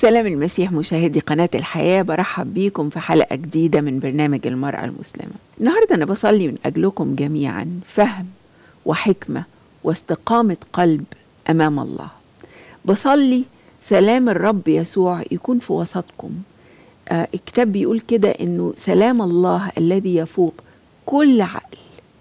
سلام المسيح مشاهدي قناة الحياة برحب بيكم في حلقة جديدة من برنامج المرأة المسلمة النهاردة أنا بصلي من أجلكم جميعا فهم وحكمة واستقامة قلب أمام الله بصلي سلام الرب يسوع يكون في وسطكم آه الكتاب بيقول كده انه سلام الله الذي يفوق كل عقل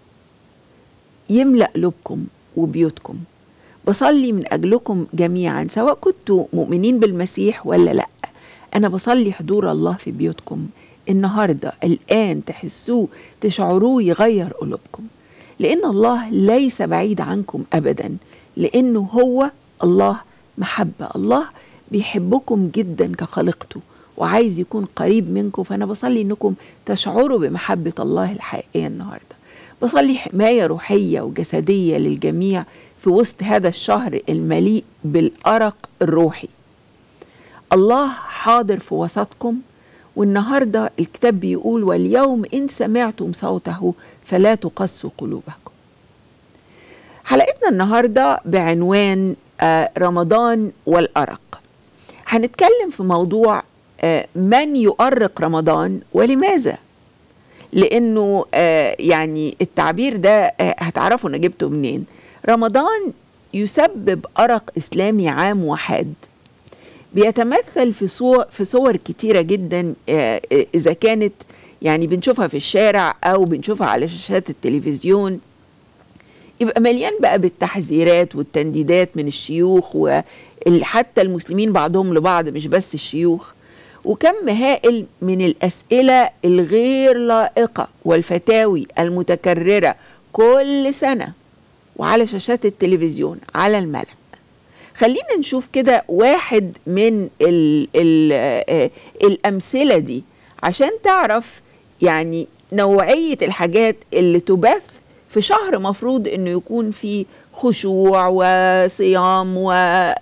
يملأ قلوبكم وبيوتكم بصلي من أجلكم جميعا سواء كنتوا مؤمنين بالمسيح ولا لأ أنا بصلي حضور الله في بيوتكم النهاردة الآن تحسوه تشعروه يغير قلوبكم لأن الله ليس بعيد عنكم أبدا لأنه هو الله محبة الله بيحبكم جدا كخلقته وعايز يكون قريب منكم فأنا بصلي أنكم تشعروا بمحبة الله الحقيقية النهاردة بصلي حماية روحية وجسدية للجميع في وسط هذا الشهر المليء بالأرق الروحي الله حاضر في وسطكم والنهاردة الكتاب بيقول واليوم إن سمعتم صوته فلا تقسوا قلوبكم حلقتنا النهاردة بعنوان آه رمضان والأرق هنتكلم في موضوع آه من يؤرق رمضان ولماذا لأنه آه يعني التعبير ده هتعرفوا أنا جبته منين رمضان يسبب أرق إسلامي عام وحاد بيتمثل في صور في صور كتيرة جدا إذا كانت يعني بنشوفها في الشارع أو بنشوفها على شاشات التلفزيون يبقى مليان بقى بالتحذيرات والتنديدات من الشيوخ وحتى المسلمين بعضهم لبعض مش بس الشيوخ وكم هائل من الأسئلة الغير لائقة والفتاوي المتكررة كل سنة وعلى شاشات التلفزيون على الملأ خلينا نشوف كده واحد من ال ال الأمثلة دي عشان تعرف يعني نوعية الحاجات اللي تبث في شهر مفروض انه يكون فيه خشوع وصيام و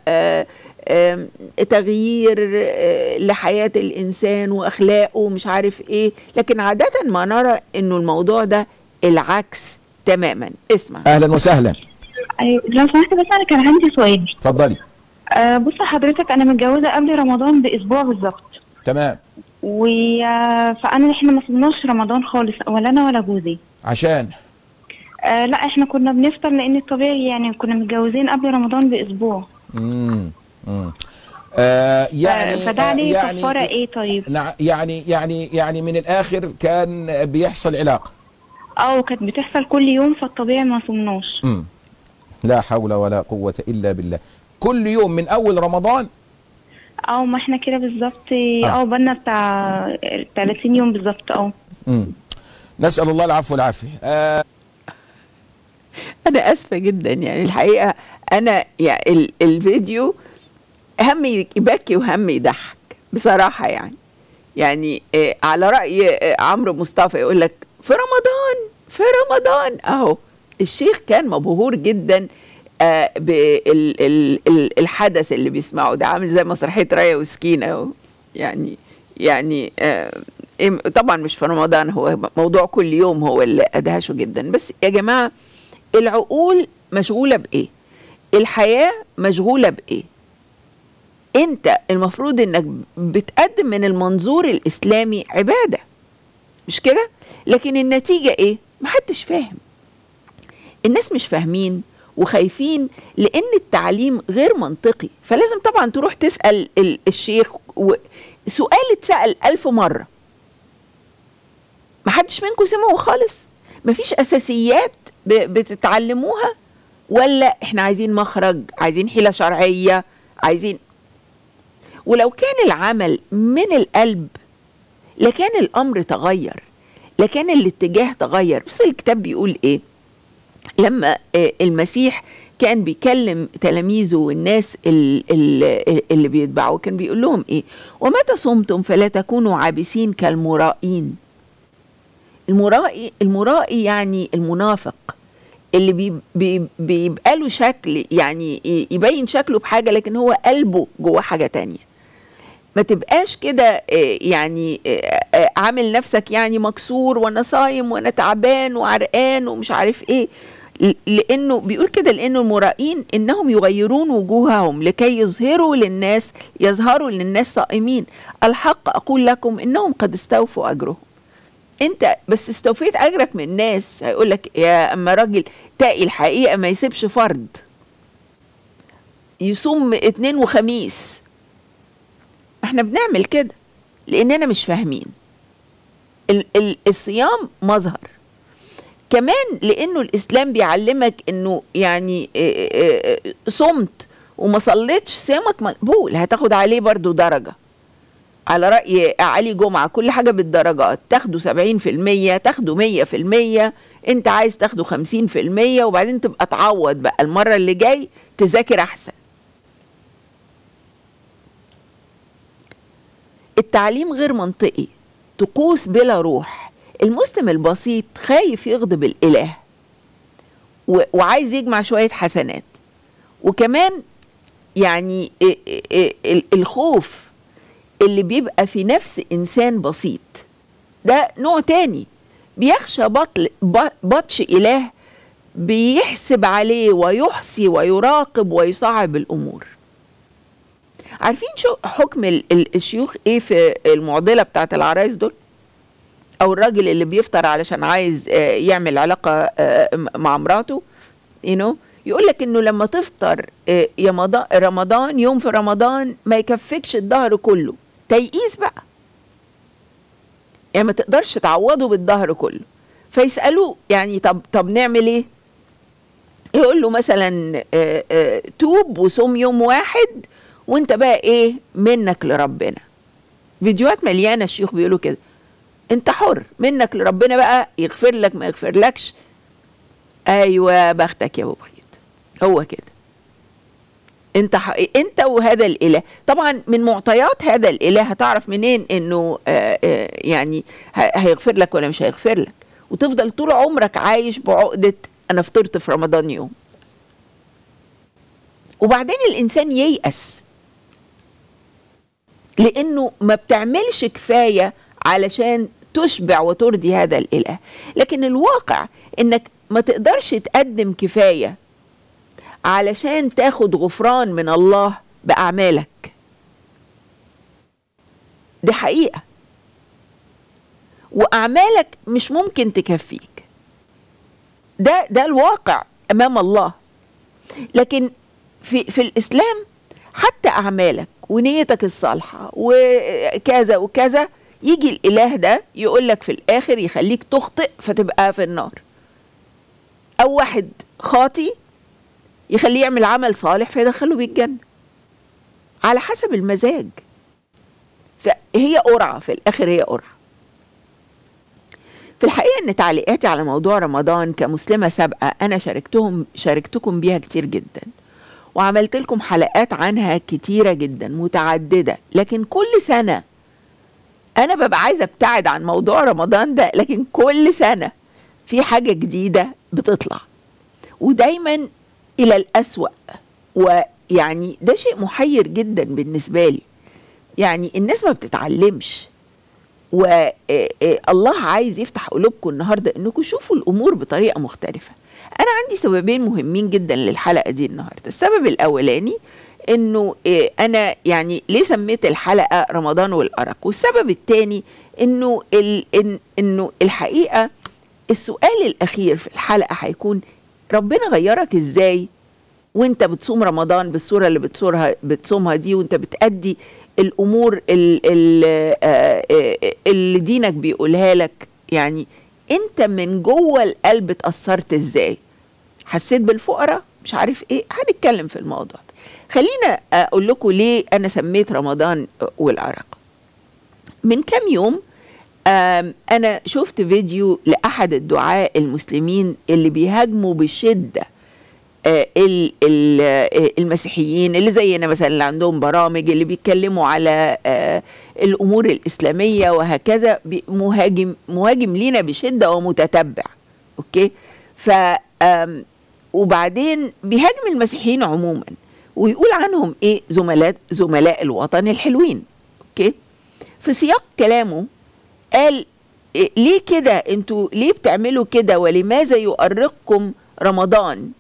تغيير لحياة الإنسان وأخلاقه ومش عارف إيه لكن عادة ما نرى إنه الموضوع ده العكس تماما اسمع اهلا وسهلا أيوة لو سمحت بس انا كان عندي سؤال اتفضلي أه بص حضرتك انا متجوزه قبل رمضان باسبوع بالظبط تمام و فانا احنا ما صمناش رمضان خالص ولا انا ولا جوزي عشان أه لا احنا كنا بنفطر لان الطبيعي يعني كنا متجوزين قبل رمضان باسبوع امم امم آه يعني أه فده عليه يعني كفاره ايه طيب نع- يعني يعني يعني من الاخر كان بيحصل علاقه اه كانت بتحصل كل يوم فالطبيعي ما صمناش امم لا حول ولا قوه الا بالله كل يوم من اول رمضان اه ما احنا كده بالظبط آه. اه بقالنا بتاع 30 يوم بالظبط اه امم نسال الله العفو والعافيه آه أنا آسفة جدا يعني الحقيقة أنا يعني ال الفيديو هم يبكي وهم يضحك بصراحة يعني يعني آه على رأي آه عمرو مصطفى يقول لك في رمضان في رمضان أهو الشيخ كان مبهور جدا آه بالحدث اللي بيسمعه ده عامل زي مسرحية راية وسكينة أهو. يعني يعني آه إم- طبعا مش في رمضان هو موضوع كل يوم هو اللي أدهشه جدا بس يا جماعة العقول مشغولة بإيه الحياة مشغولة بإيه انت المفروض انك بتقدم من المنظور الاسلامي عبادة مش كده لكن النتيجة ايه محدش فاهم الناس مش فاهمين وخايفين لان التعليم غير منطقي فلازم طبعا تروح تسأل ال- الشيخ و- سؤال اتسأل ألف مرة محدش منكم سمعه خالص مفيش أساسيات ب- بتتعلموها ولا احنا عايزين مخرج عايزين حيلة شرعية عايزين ولو كان العمل من القلب لكان الامر تغير لكان الاتجاه تغير بس الكتاب بيقول ايه لما آه، المسيح كان بيكلم تلاميذه والناس ال- ال- اللي بيتبعوه كان بيقول لهم ايه ومتى صمتم فلا تكونوا عابسين كالمرائين المرائي المرائي يعني المنافق اللي بي بي بيبقى له شكل يعني ي- يبين شكله بحاجه لكن هو قلبه جوه حاجه تانية ما تبقاش كده آه، يعني آه، آه، عامل نفسك يعني مكسور وانا صايم وانا تعبان وعرقان ومش عارف ايه ل- لانه بيقول كده لانه المرائين انهم يغيرون وجوههم لكي يظهروا للناس يظهروا للناس صائمين الحق اقول لكم انهم قد استوفوا اجرهم انت بس استوفيت اجرك من الناس هيقول لك يا اما راجل تقي الحقيقه ما يسيبش فرض يصوم اتنين وخميس احنا بنعمل كده لاننا مش فاهمين ال- ال- الصيام مظهر كمان لانه الاسلام بيعلمك انه يعني اه، اه، اه، صمت وما صليتش صيامك مقبول هتاخد عليه برضو درجه على رأي علي جمعة كل حاجة بالدرجات تاخده سبعين في المية تاخده مية في المية انت عايز تاخده خمسين في المية وبعدين تبقى تعوض بقى المرة اللي جاي تذاكر أحسن التعليم غير منطقي طقوس بلا روح المسلم البسيط خايف يغضب الإله و- وعايز يجمع شوية حسنات وكمان يعني ال- ال- ال- الخوف اللي بيبقى في نفس إنسان بسيط ده نوع تاني بيخشى بطل ب- بطش إله بيحسب عليه ويحصي ويراقب ويصعب الأمور عارفين شو حكم ال- ال- الشيوخ ايه في المعضله بتاعت العرايس دول او الراجل اللي بيفطر علشان عايز آه، يعمل علاقه آه، م- مع مراته you know يقول لك انه لما تفطر آه، يا مضا- رمضان يوم في رمضان ما يكفكش الظهر كله تيقيس بقى يعني ما تقدرش تعوضه بالظهر كله فيسالوه يعني طب طب نعمل ايه يقول له مثلا آه، آه، توب وصوم يوم واحد وانت بقى ايه منك لربنا فيديوهات مليانه الشيوخ بيقولوا كده انت حر منك لربنا بقى يغفر لك ما يغفر لكش ايوه بختك يا ابو بخيت هو كده انت ح... انت وهذا الاله طبعا من معطيات هذا الاله هتعرف منين انه آه آه يعني ه... هيغفر لك ولا مش هيغفر لك وتفضل طول عمرك عايش بعقده انا فطرت في رمضان يوم وبعدين الانسان ييأس لانه ما بتعملش كفايه علشان تشبع وترضي هذا الاله لكن الواقع انك ما تقدرش تقدم كفايه علشان تاخد غفران من الله باعمالك دي حقيقه واعمالك مش ممكن تكفيك ده ده الواقع امام الله لكن في في الاسلام حتى اعمالك ونيتك الصالحه وكذا وكذا يجي الاله ده يقول لك في الاخر يخليك تخطئ فتبقى في النار او واحد خاطي يخليه يعمل عمل صالح فيدخله بيه الجنه على حسب المزاج فهي قرعه في الاخر هي قرعه في الحقيقه ان تعليقاتي على موضوع رمضان كمسلمه سابقه انا شاركتهم شاركتكم بيها كتير جدا وعملت لكم حلقات عنها كتيره جدا متعدده لكن كل سنه انا ببقى عايزه ابتعد عن موضوع رمضان ده لكن كل سنه في حاجه جديده بتطلع ودايما الى الاسوا ويعني ده شيء محير جدا بالنسبه لي يعني الناس ما بتتعلمش والله عايز يفتح قلوبكم النهارده انكم شوفوا الامور بطريقه مختلفه انا عندي سببين مهمين جدا للحلقه دي النهارده السبب الاولاني انه إيه انا يعني ليه سميت الحلقه رمضان والارق والسبب الثاني انه ال إن انه الحقيقه السؤال الاخير في الحلقه هيكون ربنا غيرك ازاي وانت بتصوم رمضان بالصوره اللي بتصورها بتصومها دي وانت بتأدي الامور ال- ال- آه، آه، اللي دينك بيقولها لك يعني انت من جوه القلب اتأثرت ازاي حسيت بالفقراء مش عارف ايه هنتكلم في الموضوع ده خلينا اقول لكم ليه انا سميت رمضان والعرق من كام يوم آم، انا شفت فيديو لاحد الدعاء المسلمين اللي بيهاجموا بشده آه، ال- ال- آه، المسيحيين اللي زينا مثلا اللي عندهم برامج اللي بيتكلموا على آه، الامور الاسلاميه وهكذا بي- مهاجم مهاجم لينا بشده ومتتبع اوكي ف آم، وبعدين بيهاجم المسيحيين عموما ويقول عنهم ايه زملاء زملاء الوطن الحلوين اوكي في سياق كلامه قال إيه ليه كده انتوا ليه بتعملوا كده ولماذا يؤرقكم رمضان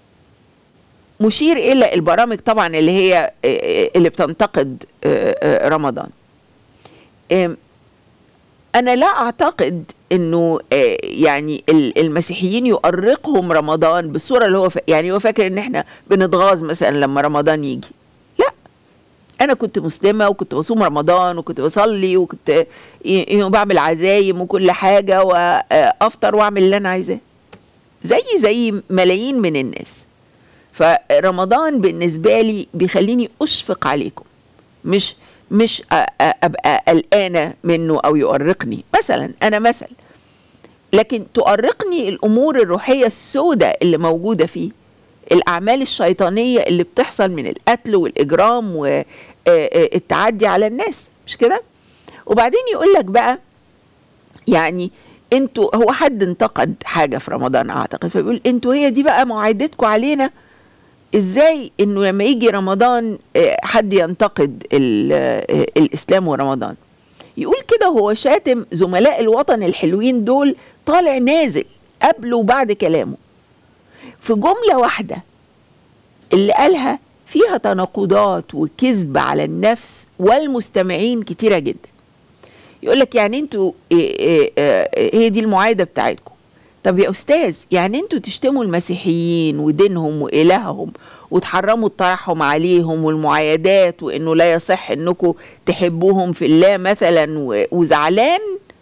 مشير الى البرامج طبعا اللي هي آه، اللي بتنتقد آه، آه، رمضان آم، انا لا اعتقد انه آه، يعني ال- المسيحيين يؤرقهم رمضان بالصوره اللي هو فا- يعني هو فاكر ان احنا بنتغاظ مثلا لما رمضان يجي لا انا كنت مسلمه وكنت بصوم رمضان وكنت بصلي وكنت ي- ي- بعمل عزايم وكل حاجه وافطر واعمل اللي انا عايزاه زي زي ملايين من الناس فرمضان بالنسبه لي بيخليني اشفق عليكم مش مش أ- أ- ابقى قلقانه منه او يؤرقني مثلا انا مثل لكن تؤرقني الامور الروحيه السوداء اللي موجوده فيه الاعمال الشيطانيه اللي بتحصل من القتل والاجرام والتعدي على الناس مش كده وبعدين يقول لك بقى يعني انتوا هو حد انتقد حاجه في رمضان اعتقد فبيقول انتوا هي دي بقى معايدتكم علينا ازاي انه لما يجي رمضان آه، حد ينتقد ال- آه، الاسلام ورمضان يقول كده هو شاتم زملاء الوطن الحلوين دول طالع نازل قبل وبعد كلامه في جملة واحدة اللي قالها فيها تناقضات وكذب على النفس والمستمعين كتيرة جدا يقول لك يعني انتوا إيه إيه إيه هي دي المعايدة بتاعتكم طب يا استاذ يعني انتوا تشتموا المسيحيين ودينهم والههم وتحرموا الترحم عليهم والمعايدات وانه لا يصح انكم تحبوهم في الله مثلا و- وزعلان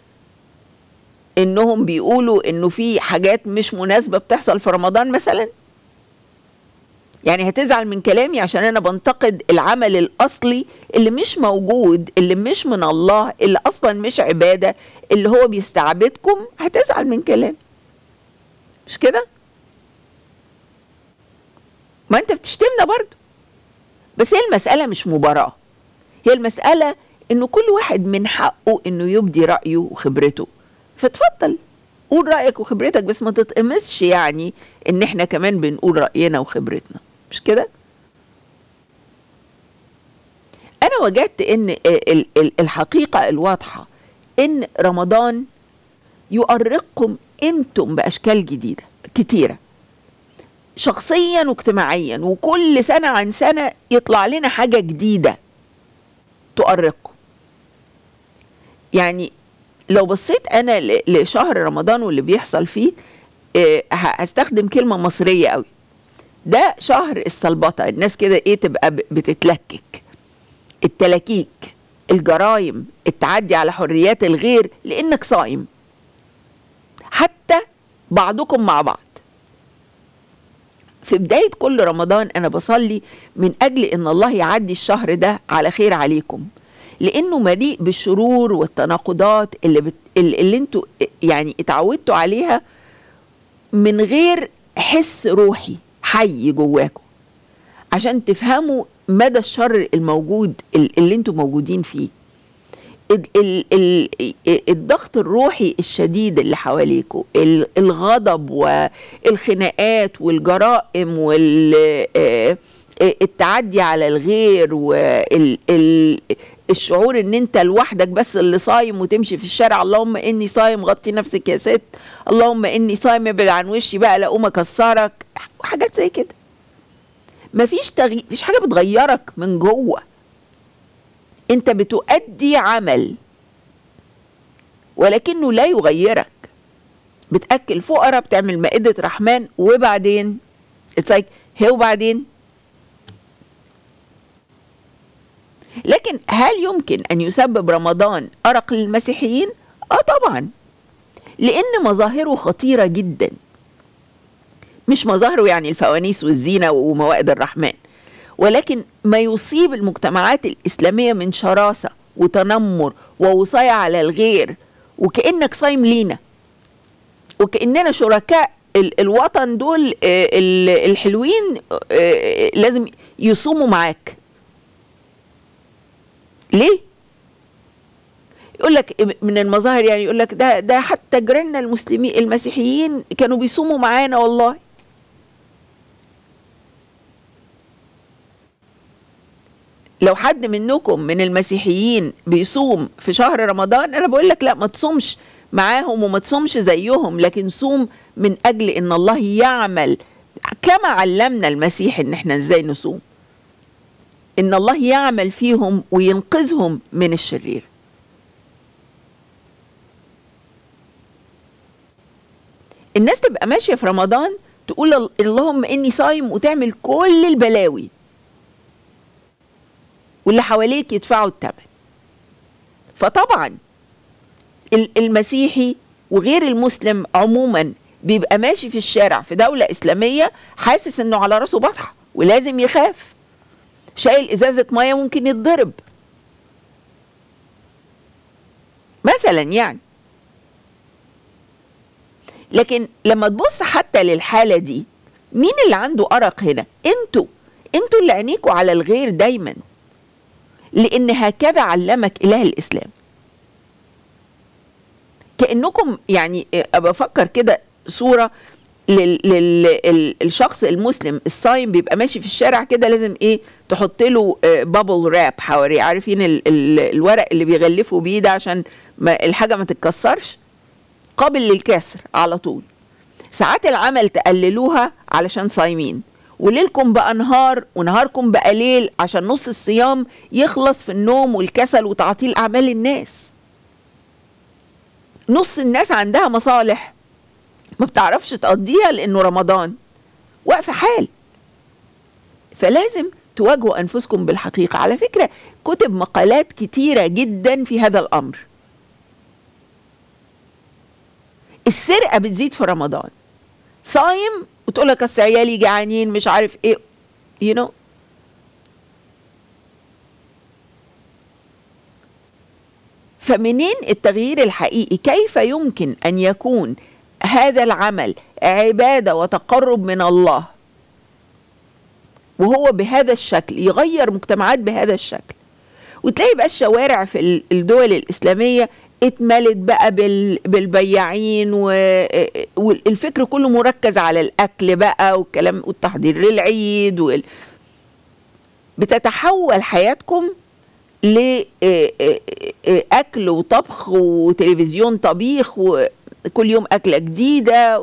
انهم بيقولوا انه في حاجات مش مناسبه بتحصل في رمضان مثلا يعني هتزعل من كلامي عشان انا بنتقد العمل الاصلي اللي مش موجود اللي مش من الله اللي اصلا مش عباده اللي هو بيستعبدكم هتزعل من كلامي مش كده ما انت بتشتمنا برضو بس هي المساله مش مباراه هي المساله انه كل واحد من حقه انه يبدي رايه وخبرته فتفضل قول رايك وخبرتك بس ما تتقمصش يعني ان احنا كمان بنقول راينا وخبرتنا مش كده انا وجدت ان ال- ال- الحقيقه الواضحه ان رمضان يؤرقكم انتم باشكال جديده كتيره شخصيا واجتماعيا وكل سنه عن سنه يطلع لنا حاجه جديده تؤرقكم يعني لو بصيت انا ل- لشهر رمضان واللي بيحصل فيه آه، ه- هستخدم كلمه مصريه قوي ده شهر السلبطه الناس كده ايه تبقى ب- بتتلكك التلاكيك الجرايم التعدي على حريات الغير لانك صايم حتى بعضكم مع بعض في بداية كل رمضان أنا بصلي من أجل إن الله يعدي الشهر ده على خير عليكم لأنه مليء بالشرور والتناقضات اللي, بت... اللي اللي انتوا يعني اتعودتوا عليها من غير حس روحي حي جواكم عشان تفهموا مدى الشر الموجود ال- اللي انتوا موجودين فيه ال- ال- ال- الضغط الروحي الشديد اللي حواليكوا ال- الغضب والخناقات والجرائم والتعدي على الغير والشعور ان انت لوحدك بس اللي صايم وتمشي في الشارع اللهم اني صايم غطي نفسك يا ست اللهم اني صايم ابعد عن وشي بقى لا اقوم اكسرك وحاجات زي كده مفيش تغيير مفيش حاجه بتغيرك من جوه انت بتؤدي عمل ولكنه لا يغيرك بتاكل فقراء بتعمل مائده رحمن وبعدين اتس لايك هي وبعدين لكن هل يمكن ان يسبب رمضان ارق للمسيحيين اه طبعا لان مظاهره خطيره جدا مش مظاهره يعني الفوانيس والزينه وموائد الرحمن ولكن ما يصيب المجتمعات الإسلامية من شراسة وتنمر ووصاية على الغير وكأنك صايم لينا وكأننا شركاء ال- الوطن دول آه، ال- الحلوين آه، لازم يصوموا معاك ليه؟ يقول لك من المظاهر يعني يقول لك ده ده حتى جيراننا المسلمين المسيحيين كانوا بيصوموا معانا والله لو حد منكم من المسيحيين بيصوم في شهر رمضان انا بقول لك لا ما تصومش معاهم وما تصومش زيهم لكن صوم من اجل ان الله يعمل كما علمنا المسيح ان احنا ازاي نصوم ان الله يعمل فيهم وينقذهم من الشرير الناس تبقى ماشيه في رمضان تقول ال- اللهم اني صايم وتعمل كل البلاوي واللي حواليك يدفعوا الثمن فطبعا ال- المسيحي وغير المسلم عموما بيبقى ماشي في الشارع في دولة إسلامية حاسس إنه على راسه بطحة ولازم يخاف شايل إزازة مية ممكن يتضرب مثلا يعني لكن لما تبص حتى للحالة دي مين اللي عنده أرق هنا انتوا انتوا اللي عينيكوا على الغير دايما لأن هكذا علمك إله الإسلام كأنكم يعني أبقى أفكر كده صورة للشخص المسلم الصايم بيبقى ماشي في الشارع كده لازم ايه تحط له بابل راب حواليه عارفين ال ال الورق اللي بيغلفوا بيه ده عشان ما الحاجه ما تتكسرش قابل للكسر على طول ساعات العمل تقللوها علشان صايمين وليلكم بقى نهار ونهاركم بقى ليل عشان نص الصيام يخلص في النوم والكسل وتعطيل اعمال الناس نص الناس عندها مصالح ما بتعرفش تقضيها لانه رمضان واقفه حال فلازم تواجهوا انفسكم بالحقيقه على فكره كتب مقالات كتيره جدا في هذا الامر السرقه بتزيد في رمضان صايم وتقول لك اصل عيالي جعانين مش عارف ايه يو you know فمنين التغيير الحقيقي كيف يمكن ان يكون هذا العمل عباده وتقرب من الله وهو بهذا الشكل يغير مجتمعات بهذا الشكل وتلاقي بقى الشوارع في الدول الاسلاميه اتملت بقى بالبياعين والفكر كله مركز على الاكل بقى والكلام والتحضير للعيد وال... بتتحول حياتكم لاكل وطبخ وتلفزيون طبيخ وكل يوم اكله جديده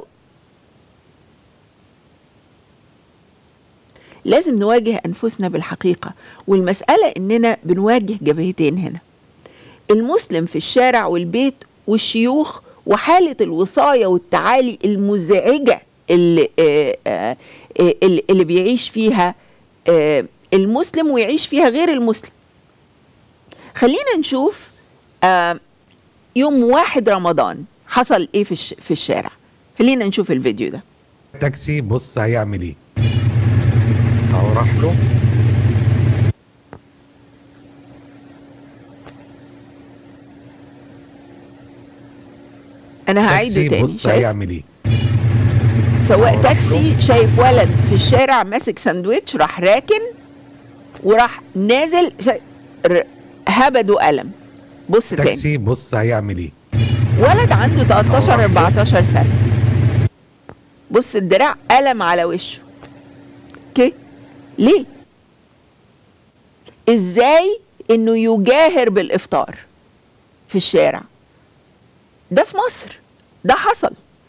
لازم نواجه انفسنا بالحقيقه والمساله اننا بنواجه جبهتين هنا المسلم في الشارع والبيت والشيوخ وحاله الوصايه والتعالي المزعجه اللي آآ آآ اللي بيعيش فيها المسلم ويعيش فيها غير المسلم خلينا نشوف يوم واحد رمضان حصل ايه في في الشارع خلينا نشوف الفيديو ده تاكسي بص هيعمل ايه اهو راح له انا هعيده تاكسي تاني بص شايف هيعمل ايه سواق أهو راح تاكسي له. شايف ولد في الشارع ماسك ساندوتش راح راكن وراح نازل شا... ر- هبده قلم بص تاني تاكسي بص هيعمل ايه ولد عنده 13 أهو راح له. 14 سنه بص الدراع قلم على وشه اوكي ليه ازاي انه يجاهر بالافطار في الشارع ده في مصر ده حصل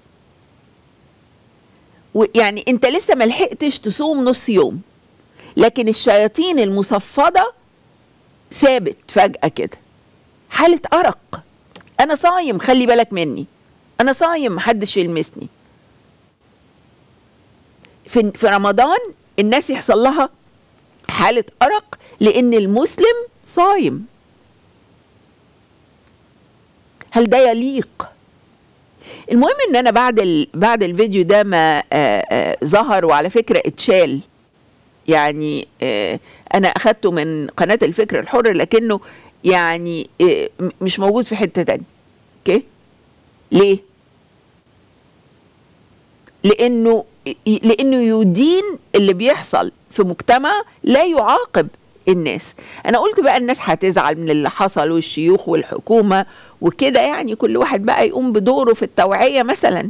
ويعني انت لسه ما لحقتش تصوم نص يوم لكن الشياطين المصفده ثابت فجاه كده حاله ارق انا صايم خلي بالك مني انا صايم محدش يلمسني في في رمضان الناس يحصل لها حاله ارق لان المسلم صايم هل ده يليق المهم ان انا بعد ال... بعد الفيديو ده ما آه، آه، ظهر وعلى فكره اتشال يعني آه، انا اخدته من قناه الفكر الحر لكنه يعني آه، م- مش موجود في حته تانية اوكي ليه لانه ي- لانه يدين اللي بيحصل في مجتمع لا يعاقب الناس انا قلت بقى الناس هتزعل من اللي حصل والشيوخ والحكومه وكده يعني كل واحد بقى يقوم بدوره في التوعيه مثلا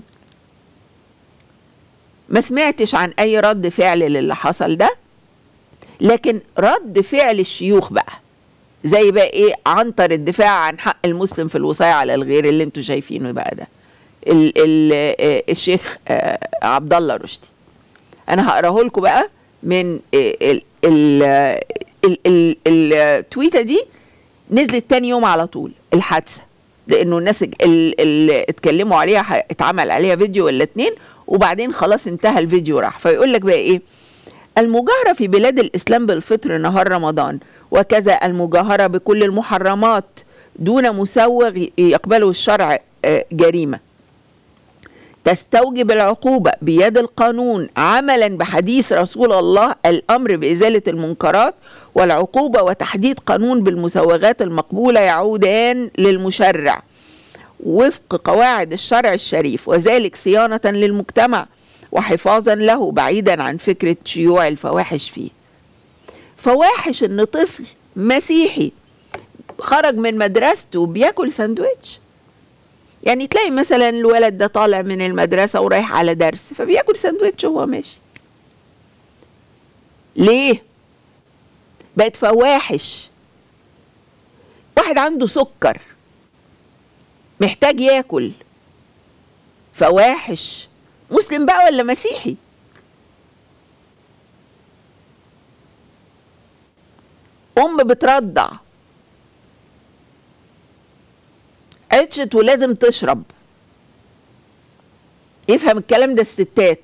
ما سمعتش عن اي رد فعل للي حصل ده لكن رد فعل الشيوخ بقى زي بقى ايه عنتر الدفاع عن حق المسلم في الوصاية على الغير اللي انتوا شايفينه بقى ده ال ال آه، الشيخ آه، عبد الله رشدي انا هقراه لكم بقى من آه، ال ال ال- ال- التويته دي نزلت تاني يوم على طول الحادثه لانه الناس ال- اللي اتكلموا عليها ح- اتعمل عليها فيديو ولا اتنين وبعدين خلاص انتهى الفيديو راح فيقول لك بقى ايه المجاهرة في بلاد الإسلام بالفطر نهار رمضان وكذا المجاهرة بكل المحرمات دون مسوغ يقبله الشرع آه، جريمة تستوجب العقوبة بيد القانون عملا بحديث رسول الله الأمر بإزالة المنكرات والعقوبة وتحديد قانون بالمسوغات المقبولة يعودان للمشرع وفق قواعد الشرع الشريف وذلك صيانة للمجتمع وحفاظا له بعيدا عن فكرة شيوع الفواحش فيه فواحش ان طفل مسيحي خرج من مدرسته بياكل ساندويتش يعني تلاقي مثلا الولد ده طالع من المدرسة ورايح على درس فبياكل ساندويتش وهو ماشي ليه بقت فواحش واحد عنده سكر محتاج ياكل فواحش مسلم بقى ولا مسيحي ام بترضع عطشت ولازم تشرب يفهم الكلام ده الستات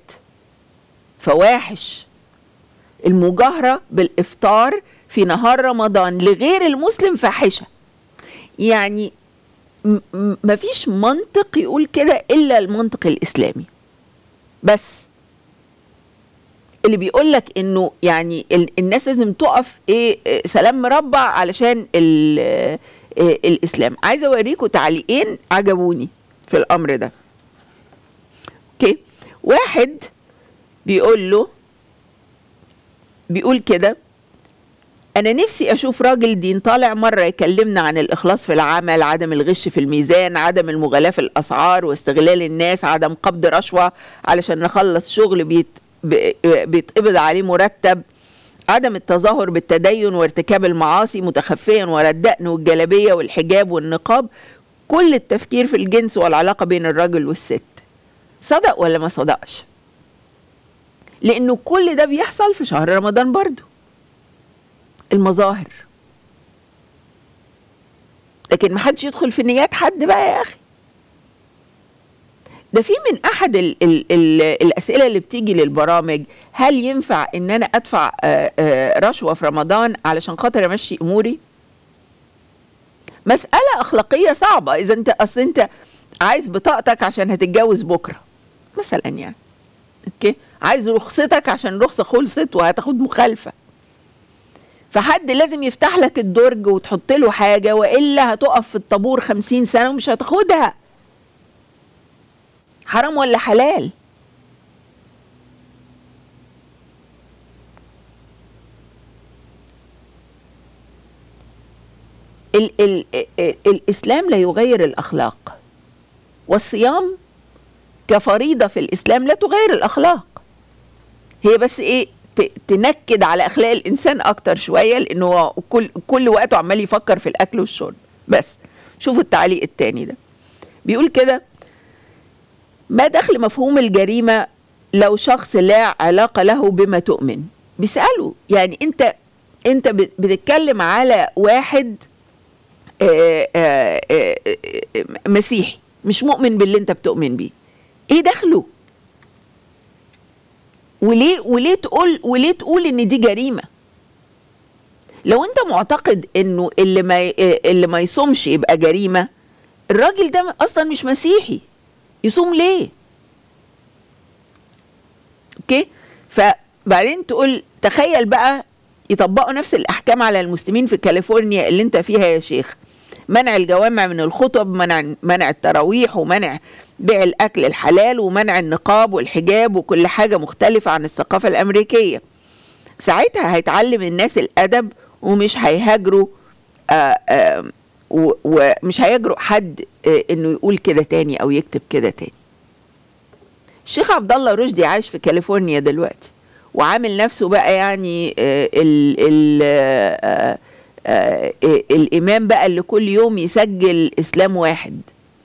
فواحش المجاهرة بالإفطار في نهار رمضان لغير المسلم فاحشة يعني م- م- مفيش منطق يقول كده إلا المنطق الإسلامي بس اللي بيقول لك انه يعني ال- الناس لازم تقف ايه إيه، سلام مربع علشان ال- إيه الاسلام عايزه اوريكم تعليقين عجبوني في الامر ده اوكي واحد بيقول له بيقول كده انا نفسي اشوف راجل دين طالع مره يكلمنا عن الاخلاص في العمل عدم الغش في الميزان عدم المغالاه في الاسعار واستغلال الناس عدم قبض رشوه علشان نخلص شغل بيت ب- بيتقبض عليه مرتب عدم التظاهر بالتدين وارتكاب المعاصي متخفيا ورا الدقن والجلابيه والحجاب والنقاب كل التفكير في الجنس والعلاقه بين الرجل والست صدق ولا ما صدقش لانه كل ده بيحصل في شهر رمضان برضو المظاهر لكن ما حدش يدخل في نيات حد بقى يا اخي ده في من احد ال ال ال الاسئله اللي بتيجي للبرامج هل ينفع ان انا ادفع آه، آه، رشوه في رمضان علشان خاطر امشي اموري مساله اخلاقيه صعبه اذا انت اصل انت عايز بطاقتك عشان هتتجوز بكره مثلا يعني اوكي عايز رخصتك عشان رخصه خلصت وهتاخد مخالفه فحد لازم يفتح لك الدرج وتحط له حاجه والا هتقف في الطابور خمسين سنه ومش هتاخدها حرام ولا حلال ال ال ال الإسلام لا يغير الأخلاق والصيام كفريضة في الإسلام لا تغير الأخلاق هي بس إيه ت- تنكد على أخلاق الإنسان أكتر شوية لأنه هو كل كل وقته عمال يفكر في الأكل والشرب بس شوفوا التعليق التاني ده بيقول كده ما دخل مفهوم الجريمة لو شخص لا علاقة له بما تؤمن بيسأله يعني انت انت بت- بتتكلم على واحد آه، آه، آه، آه، مسيحي مش مؤمن باللي انت بتؤمن بيه ايه دخله وليه وليه تقول وليه تقول ان دي جريمه لو انت معتقد انه اللي ما ي- اللي ما يصومش يبقى جريمه الراجل ده اصلا مش مسيحي يصوم ليه اوكي فبعدين تقول تخيل بقى يطبقوا نفس الاحكام على المسلمين في كاليفورنيا اللي انت فيها يا شيخ منع الجوامع من الخطب منع منع التراويح ومنع بيع الاكل الحلال ومنع النقاب والحجاب وكل حاجه مختلفه عن الثقافه الامريكيه ساعتها هيتعلم الناس الادب ومش هيهاجروا آه، آه، و- ومش هيجرؤ حد آه، انه يقول كده تاني او يكتب كده تاني الشيخ عبد الله رشدي عايش في كاليفورنيا دلوقتي وعامل نفسه بقى يعني آه، ال ال آه، آه آه، الامام بقى اللي كل يوم يسجل اسلام واحد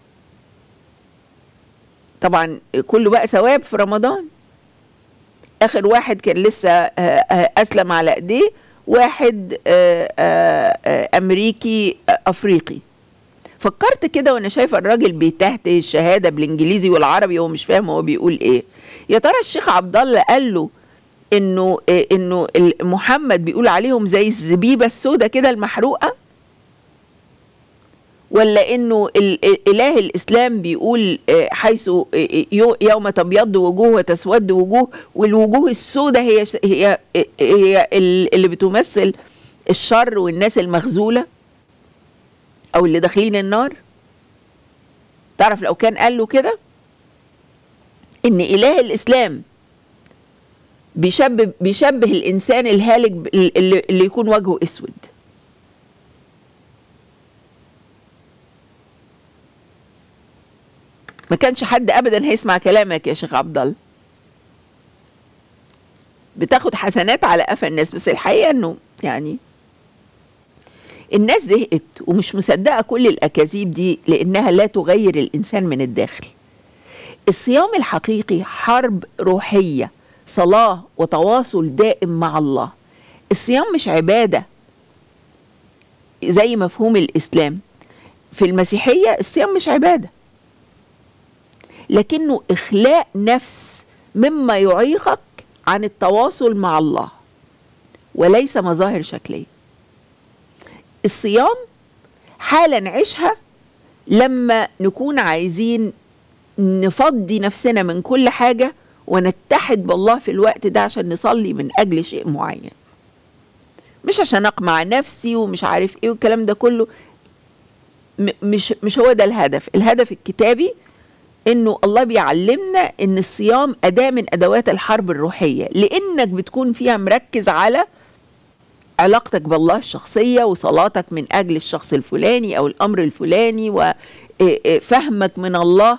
طبعا كله بقى ثواب في رمضان اخر واحد كان لسه آه، آه، اسلم على ايديه واحد آه، آه، آه، امريكي آه، افريقي فكرت كده وانا شايفه الراجل بيتهته الشهاده بالانجليزي والعربي وهو مش فاهم هو بيقول ايه يا ترى الشيخ عبد الله قال له انه إيه انه ال- محمد بيقول عليهم زي الزبيبه السوداء كده المحروقه ولا انه ال- ال- اله الاسلام بيقول آه، حيث آه، يو- يوم تبيض وجوه وتسود وجوه والوجوه السوداء هي ش- هي هي ال- اللي بتمثل الشر والناس المخذوله او اللي داخلين النار تعرف لو كان قال له كده ان اله الاسلام بيشبه بيشبه الانسان الهالك ب- اللي, اللي يكون وجهه اسود ما كانش حد ابدا هيسمع كلامك يا شيخ عبد الله بتاخد حسنات على قفا الناس بس الحقيقه انه يعني الناس زهقت ومش مصدقه كل الاكاذيب دي لانها لا تغير الانسان من الداخل الصيام الحقيقي حرب روحيه صلاه وتواصل دائم مع الله الصيام مش عباده زي مفهوم الاسلام في المسيحيه الصيام مش عباده لكنه اخلاء نفس مما يعيقك عن التواصل مع الله وليس مظاهر شكليه الصيام حاله نعيشها لما نكون عايزين نفضي نفسنا من كل حاجه ونتحد بالله في الوقت ده عشان نصلي من اجل شيء معين مش عشان اقمع نفسي ومش عارف ايه والكلام ده كله م- مش مش هو ده الهدف الهدف الكتابي انه الله بيعلمنا ان الصيام اداه من ادوات الحرب الروحيه لانك بتكون فيها مركز على علاقتك بالله الشخصيه وصلاتك من اجل الشخص الفلاني او الامر الفلاني وفهمك من الله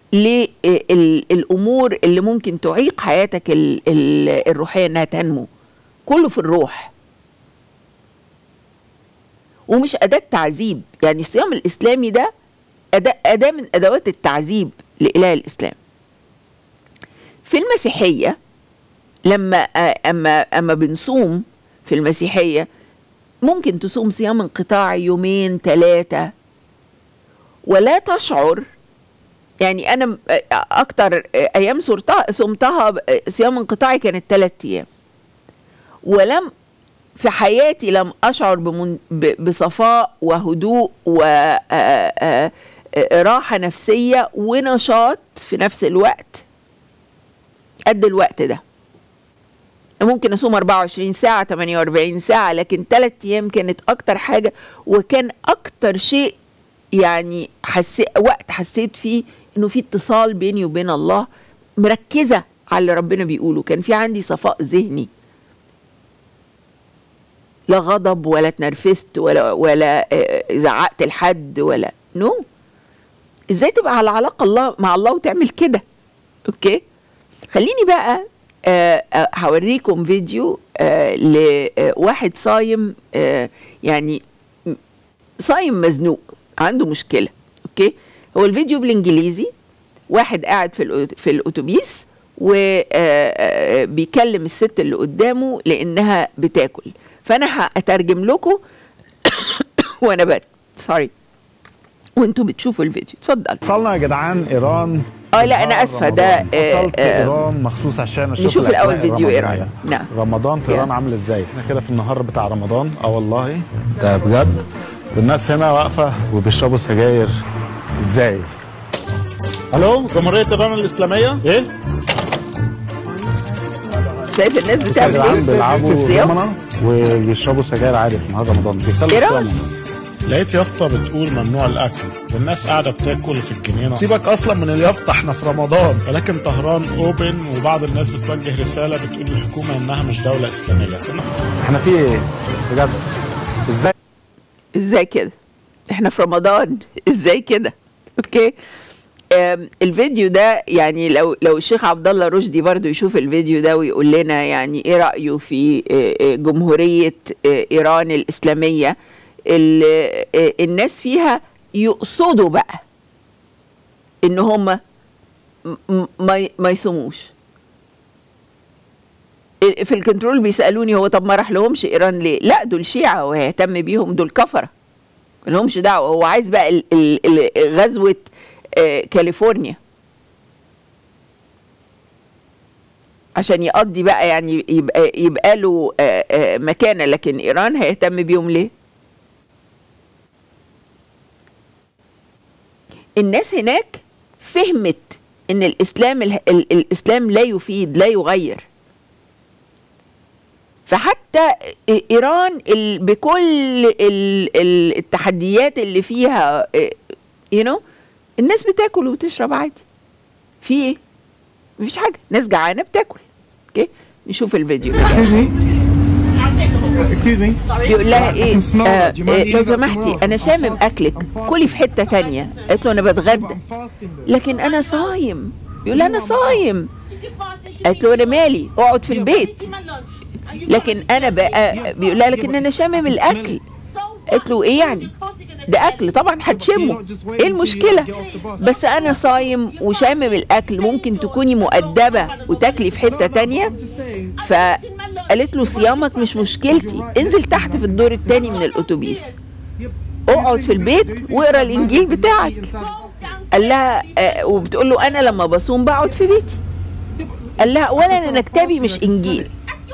للامور اللي ممكن تعيق حياتك ال- ال- الروحيه انها تنمو كله في الروح ومش اداه تعذيب يعني الصيام الاسلامي ده أداة, أداة من أدوات التعذيب لإله الإسلام في المسيحية لما آه، أما أما بنصوم في المسيحية ممكن تصوم صيام انقطاعي يومين ثلاثة ولا تشعر يعني أنا م- آه، أكتر آه، أيام صرتها صمتها آه، صيام انقطاعي كانت ثلاثة أيام ولم في حياتي لم أشعر بمن ب- بصفاء وهدوء وراحة نفسية ونشاط في نفس الوقت قد الوقت ده ممكن أصوم 24 ساعة 48 ساعة لكن ثلاث أيام كانت أكتر حاجة وكان أكتر شيء يعني حسي وقت حسيت فيه إنه في اتصال بيني وبين الله مركزة على اللي ربنا بيقوله كان في عندي صفاء ذهني لا غضب ولا اتنرفزت ولا ولا آه، زعقت لحد ولا نو no. ازاي تبقى على علاقه الله مع الله وتعمل كده اوكي خليني بقى آه، آه، هوريكم فيديو آه، لواحد صايم آه، يعني م- صايم مزنوق عنده مشكله اوكي هو الفيديو بالانجليزي واحد قاعد في الأو- في الاتوبيس وبيكلم الست اللي قدامه لانها بتاكل فانا هترجم لكم وانا بت سوري وانتوا بتشوفوا الفيديو اتفضل وصلنا يا جدعان ايران اه لا انا اسفه ده آه، وصلت آه، ايران مخصوص عشان اشوف نشوف الأجواء الأول فيديو الرمضانية. إيران. نعم. رمضان في يا. ايران عامل ازاي احنا كده في النهار بتاع رمضان اه والله ده بجد والناس هنا واقفه وبيشربوا سجاير ازاي الو جمهوريه ايران الاسلاميه ايه شايف الناس بصوا يا بتعمل جدعان ايه في بيلعبوا الصيام دومنة وبيشربوا سجاير عادي في نهار رمضان بيصلوا إيران؟ الصيام لقيت يافطة بتقول ممنوع الأكل والناس قاعدة بتاكل في الجنينة سيبك أصلا من اليافطة احنا في رمضان ولكن طهران أوبن وبعض الناس بتوجه رسالة بتقول للحكومة إنها مش دولة إسلامية احنا في ايه بجد ازاي ازاي كده احنا في رمضان ازاي كده اوكي آم، الفيديو ده يعني لو لو الشيخ عبد الله رشدي برضو يشوف الفيديو ده ويقول لنا يعني ايه رايه في آه، آه، جمهوريه آه، ايران الاسلاميه ال- آه، الناس فيها يقصدوا بقى ان هم م- م- ما ي- ما يصوموش في الكنترول بيسالوني هو طب ما راح لهمش ايران ليه لا دول شيعه وهيهتم بيهم دول كفره ملهمش دعوه هو عايز بقى ال- ال- ال- غزوه آه، كاليفورنيا عشان يقضي بقى يعني يبقى يبقى له آه، آه، مكانه لكن ايران هيهتم بيهم ليه الناس هناك فهمت ان الاسلام ال- ال- الاسلام لا يفيد لا يغير فحتى ايران ال- بكل ال- ال- التحديات اللي فيها يو نو الناس بتاكل وتشرب عادي في ايه مفيش حاجه ناس جعانه بتاكل اوكي نشوف الفيديو ده. Excuse me. Excuse me. بيقول لها ايه I can smell آه it. Do you mind آه، eating لو that somewhere سمحتي else? انا I'm شامم fasting. اكلك I'm fasting. كلي في حته تانية قالت له انا بتغدى I'm fasting though. لكن انا صايم بيقول لها انا صايم قالت له انا مالي اقعد في البيت لكن انا بقى بيقول لها لكن انا شامم الاكل قالت له ايه يعني ده اكل طبعا هتشمه ايه المشكله بس انا صايم وشامم الاكل ممكن تكوني مؤدبه وتاكلي في حته تانية Just saying. فقالت له صيامك مش مشكلتي انزل تحت في الدور التاني من الاتوبيس اقعد في البيت واقرا الانجيل بتاعك قال لها آه وبتقول له انا لما بصوم بقعد في بيتي قال لها اولا انا كتابي مش انجيل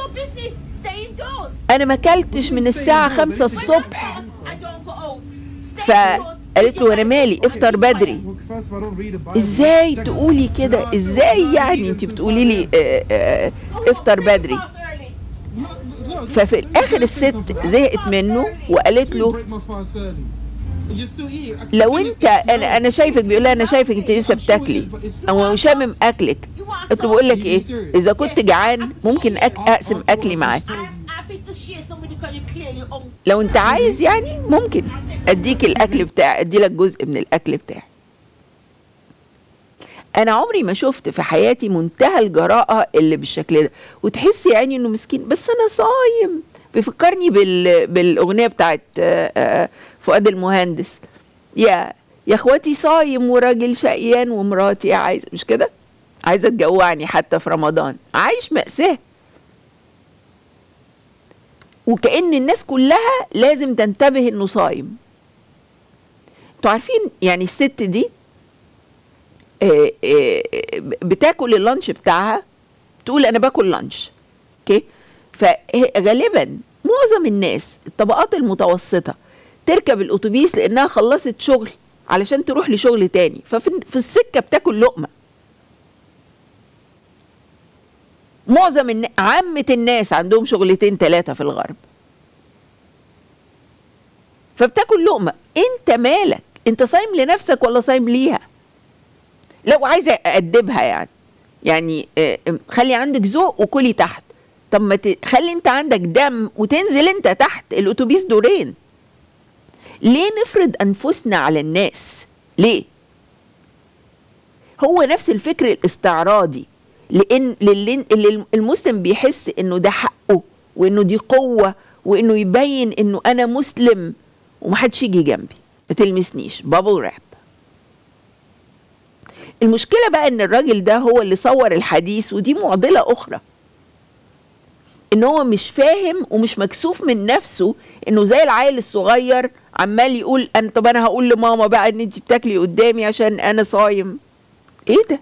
انا ما اكلتش من الساعه خمسة الصبح فقالت له انا مالي افطر بدري Well, first of all, I don't read the Bible. ازاي تقولي كده ازاي يعني انت بتقولي لي آه، آه، افطر بدري ففي الاخر الست زهقت منه وقالت له Break my fast early. And you're still eating. I- لو it's- انت it's انا انا شايفك بيقول لها انا شايفك انت لسه بتاكلي او شامم اكلك قلت له بقول لك ايه اذا كنت جعان ممكن أك اقسم اكلي معاك لو انت عايز يعني ممكن اديك الاكل بتاعي ادي لك جزء من الاكل بتاعي انا عمري ما شفت في حياتي منتهى الجراءه اللي بالشكل ده وتحسي يعني انه مسكين بس انا صايم بيفكرني بال... بالاغنيه بتاعت آه، آه، فؤاد المهندس يا يا اخواتي صايم وراجل شقيان ومراتي عايزه مش كده عايزه تجوعني حتى في رمضان عايش مأساة وكأن الناس كلها لازم تنتبه انه صايم انتوا عارفين يعني الست دي آه، آه، بتاكل اللانش بتاعها تقول انا باكل لانش اوكي فغالبا معظم الناس الطبقات المتوسطه تركب الاتوبيس لانها خلصت شغل علشان تروح لشغل تاني ففي في السكه بتاكل لقمه معظم الن... عامة الناس عندهم شغلتين ثلاثة في الغرب فبتاكل لقمة انت مالك انت صايم لنفسك ولا صايم ليها لو عايزة أأدبها يعني يعني آه، خلي عندك ذوق وكلي تحت طب ما ت- خلي انت عندك دم وتنزل انت تحت الاتوبيس دورين ليه نفرض انفسنا على الناس ليه هو نفس الفكر الاستعراضي لان للي اللي المسلم بيحس انه ده حقه وانه دي قوه وانه يبين انه انا مسلم ومحدش يجي جنبي ما تلمسنيش بابل راب المشكله بقى ان الراجل ده هو اللي صور الحديث ودي معضله اخرى ان هو مش فاهم ومش مكسوف من نفسه انه زي العيل الصغير عمال يقول انا طب انا هقول لماما بقى ان انت بتاكلي قدامي عشان انا صايم ايه ده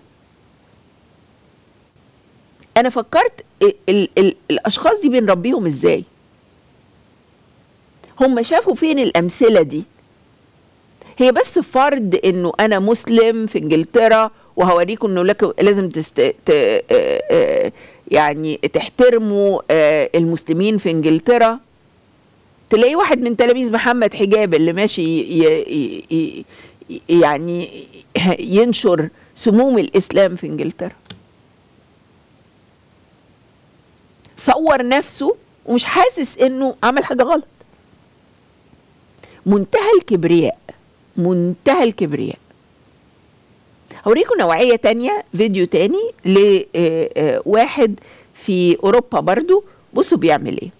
انا فكرت ال ال ال الاشخاص دي بنربيهم ازاي هم شافوا فين الامثله دي هي بس فرض انه انا مسلم في انجلترا وهوريكم انه لك لازم تست... ت... آه، آه، يعني تحترموا آه، المسلمين في انجلترا تلاقي واحد من تلاميذ محمد حجاب اللي ماشي ي... ي... ي... يعني ينشر سموم الاسلام في انجلترا صور نفسه ومش حاسس انه عمل حاجه غلط منتهى الكبرياء منتهى الكبرياء هوريكم نوعية تانية فيديو تاني لواحد في أوروبا برضو بصوا بيعمل ايه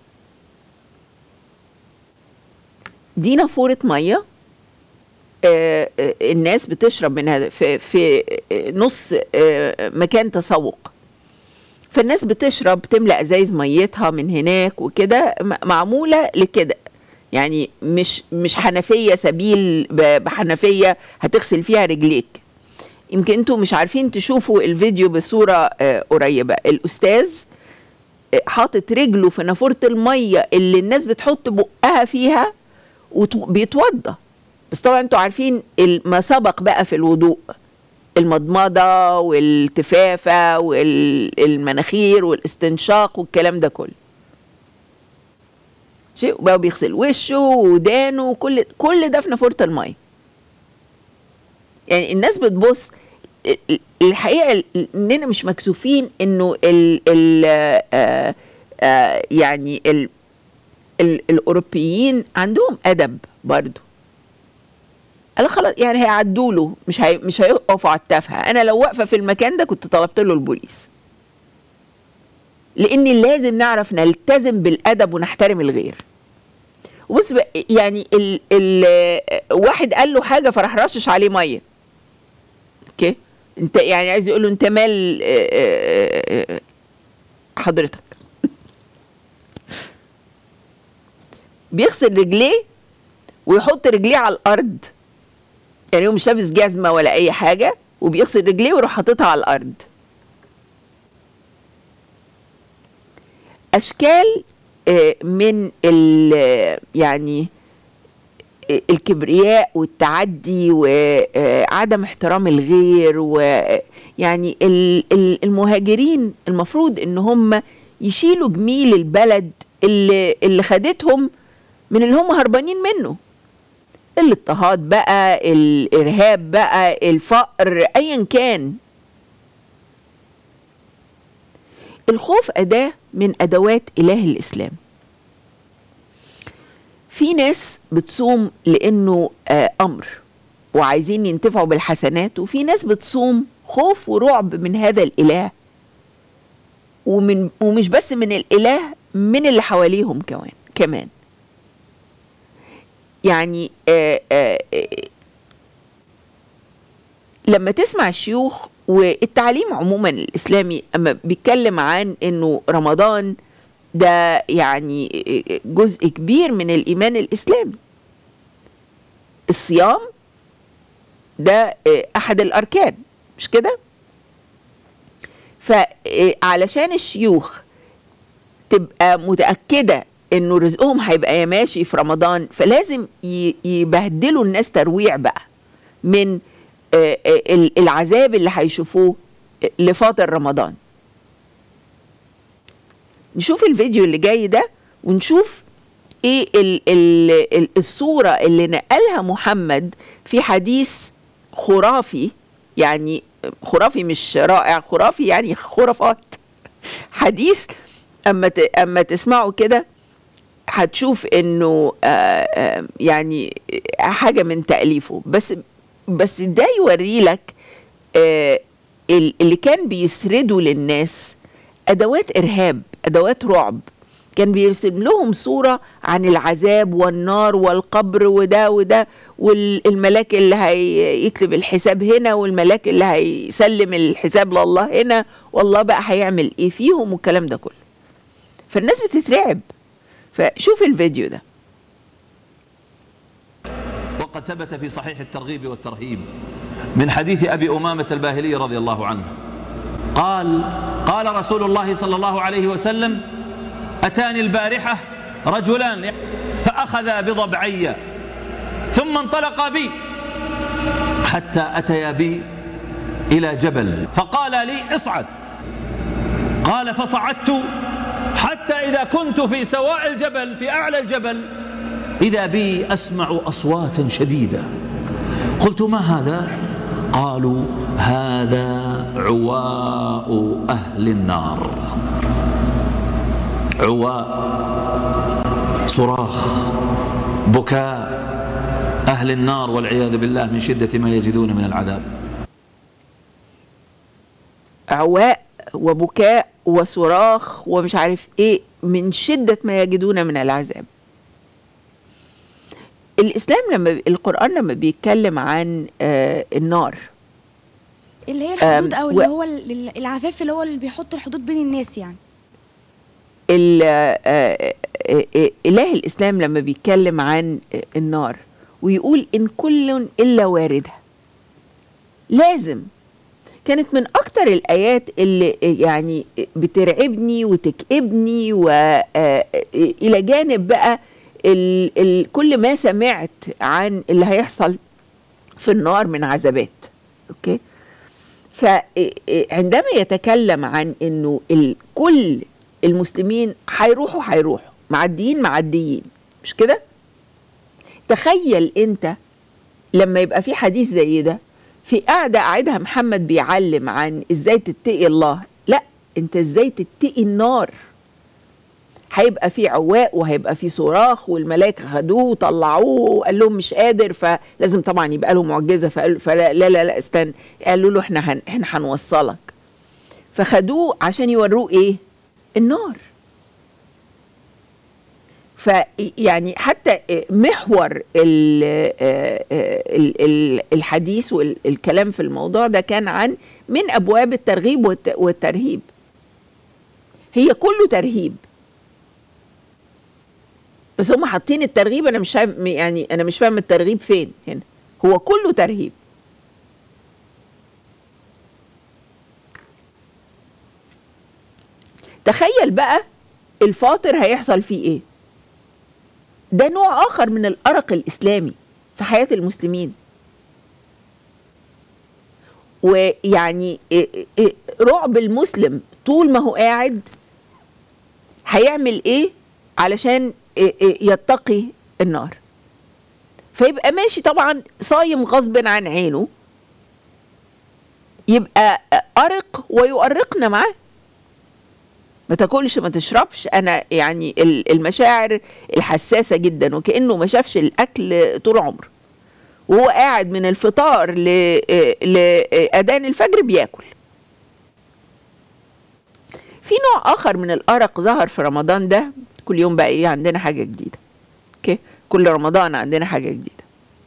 دي نافورة مية آه، آه، الناس بتشرب من هذا في, في آه، نص آه، مكان تسوق فالناس بتشرب تملأ ازايز ميتها من هناك وكده م- معمولة لكده يعني مش مش حنفية سبيل ب- بحنفية هتغسل فيها رجليك يمكن انتوا مش عارفين تشوفوا الفيديو بصورة آه، قريبة الأستاذ آه، حاطط رجله في نافورة المية اللي الناس بتحط بقها فيها وبيتوضى بس طبعا انتوا عارفين ال- ما سبق بقى في الوضوء المضمضة والتفافة والمناخير والاستنشاق والكلام ده كله شيء بقى بيغسل وشه ودانه وكل كل ده في نافورة المية يعني الناس بتبص ال- ال- الحقيقة ال- اننا مش مكسوفين انه ال ال آه آه يعني ال ال الاوروبيين عندهم ادب برضو قال خلاص يعني هيعدوا له مش هي مش هيقفوا على التافهه انا لو واقفه في المكان ده كنت طلبت له البوليس لان لازم نعرف نلتزم بالادب ونحترم الغير وبص بقى يعني ال ال واحد قال له حاجه فراح رشش عليه ميه اوكي انت يعني عايز يقول له انت مال آه، آه، آه، حضرتك بيغسل رجليه ويحط رجليه على الارض يعني هو مش لابس جزمه ولا اي حاجه وبيغسل رجليه ويروح حاططها على الارض اشكال آه، من ال يعني آه، الكبرياء والتعدي وعدم احترام الغير ويعني ال- ال- المهاجرين المفروض ان هم يشيلوا جميل البلد اللي اللي خدتهم من اللي هم هربانين منه الاضطهاد بقى الارهاب بقى الفقر ايا كان الخوف اداه من ادوات اله الاسلام في ناس بتصوم لانه آه امر وعايزين ينتفعوا بالحسنات وفي ناس بتصوم خوف ورعب من هذا الاله ومن ومش بس من الاله من اللي حواليهم كمان كمان يعني آه آه آه لما تسمع الشيوخ والتعليم عموما الاسلامي اما بيتكلم عن انه رمضان ده يعني جزء كبير من الايمان الاسلامي الصيام ده آه، احد الاركان مش كده فعلشان الشيوخ تبقى متأكدة انه رزقهم هيبقى يا ماشي في رمضان فلازم ي- يبهدلوا الناس ترويع بقى من آه، آه، ال- العذاب اللي هيشوفوه لفاطر رمضان نشوف الفيديو اللي جاي ده ونشوف ايه ال ال ال الصورة اللي نقلها محمد في حديث خرافي يعني خرافي مش رائع خرافي يعني خرافات حديث اما ت- اما تسمعوا كده هتشوف انه آه، آه، يعني حاجه من تاليفه بس بس ده يوري لك آه، ال- اللي كان بيسرده للناس ادوات ارهاب ادوات رعب كان بيرسم لهم صورة عن العذاب والنار والقبر وده وده والملاك اللي هيكتب الحساب هنا والملاك اللي هيسلم الحساب لله هنا والله بقى هيعمل ايه فيهم والكلام ده كله فالناس بتترعب فشوف الفيديو ده وقد ثبت في صحيح الترغيب والترهيب من حديث ابي امامه الباهلي رضي الله عنه قال قال رسول الله صلى الله عليه وسلم اتاني البارحه رجلان فاخذا بضبعي ثم انطلقا بي حتى اتيا بي الى جبل فقال لي اصعد قال فصعدت حتى اذا كنت في سواء الجبل في اعلى الجبل إذا بي أسمع أصواتا شديدة قلت ما هذا قالوا هذا عواء أهل النار عواء صراخ بكاء أهل النار والعياذ بالله من شدة ما يجدون من العذاب عواء وبكاء وصراخ ومش عارف ايه من شدة ما يجدون من العذاب الإسلام لما القرآن لما بيتكلم عن آه النار اللي هي الحدود أم، او و- اللي هو ال- العفاف اللي هو اللي بيحط الحدود بين الناس يعني ال- آه، آه، آه، إله الإسلام لما بيتكلم عن آه، النار ويقول إن كل إلا واردها لازم كانت من أكتر الآيات اللي يعني بترعبني وتكئبني وإلى جانب بقى ال ال كل ما سمعت عن اللي هيحصل في النار من عذابات أوكي فعندما يتكلم عن انه ال- كل المسلمين هيروحوا هيروحوا معديين معديين مش كده تخيل انت لما يبقى في حديث زي ده في قاعدة قاعدها محمد بيعلم عن ازاي تتقي الله لا انت ازاي تتقي النار هيبقى في عواء وهيبقى في صراخ والملائكه خدوه وطلعوه وقال لهم مش قادر فلازم طبعا يبقى له معجزه فقال فلا لا لا, لا استنى قالوا له احنا هن احنا هنوصلك فخدوه عشان يوروه ايه؟ النار فيعني حتى محور ال- ال- ال- الحديث والكلام في الموضوع ده كان عن من ابواب الترغيب والت- والترهيب هي كله ترهيب بس هم حاطين الترغيب انا مش فاهم يعني انا مش فاهم الترغيب فين هنا هو كله ترهيب تخيل بقى الفاطر هيحصل فيه ايه ده نوع اخر من الارق الاسلامي في حياه المسلمين ويعني إيه- إيه- رعب المسلم طول ما هو قاعد هيعمل ايه علشان إيه- إيه يتقي النار فيبقى ماشي طبعا صايم غصب عن عينه يبقى أرق ويؤرقنا معاه ما تاكلش ما تشربش انا يعني ال- المشاعر الحساسه جدا وكانه ما شافش الاكل طول عمره وهو قاعد من الفطار ل- لاذان الفجر بياكل في نوع اخر من الارق ظهر في رمضان ده كل يوم بقى ايه عندنا حاجه جديده اوكي كل رمضان عندنا حاجه جديده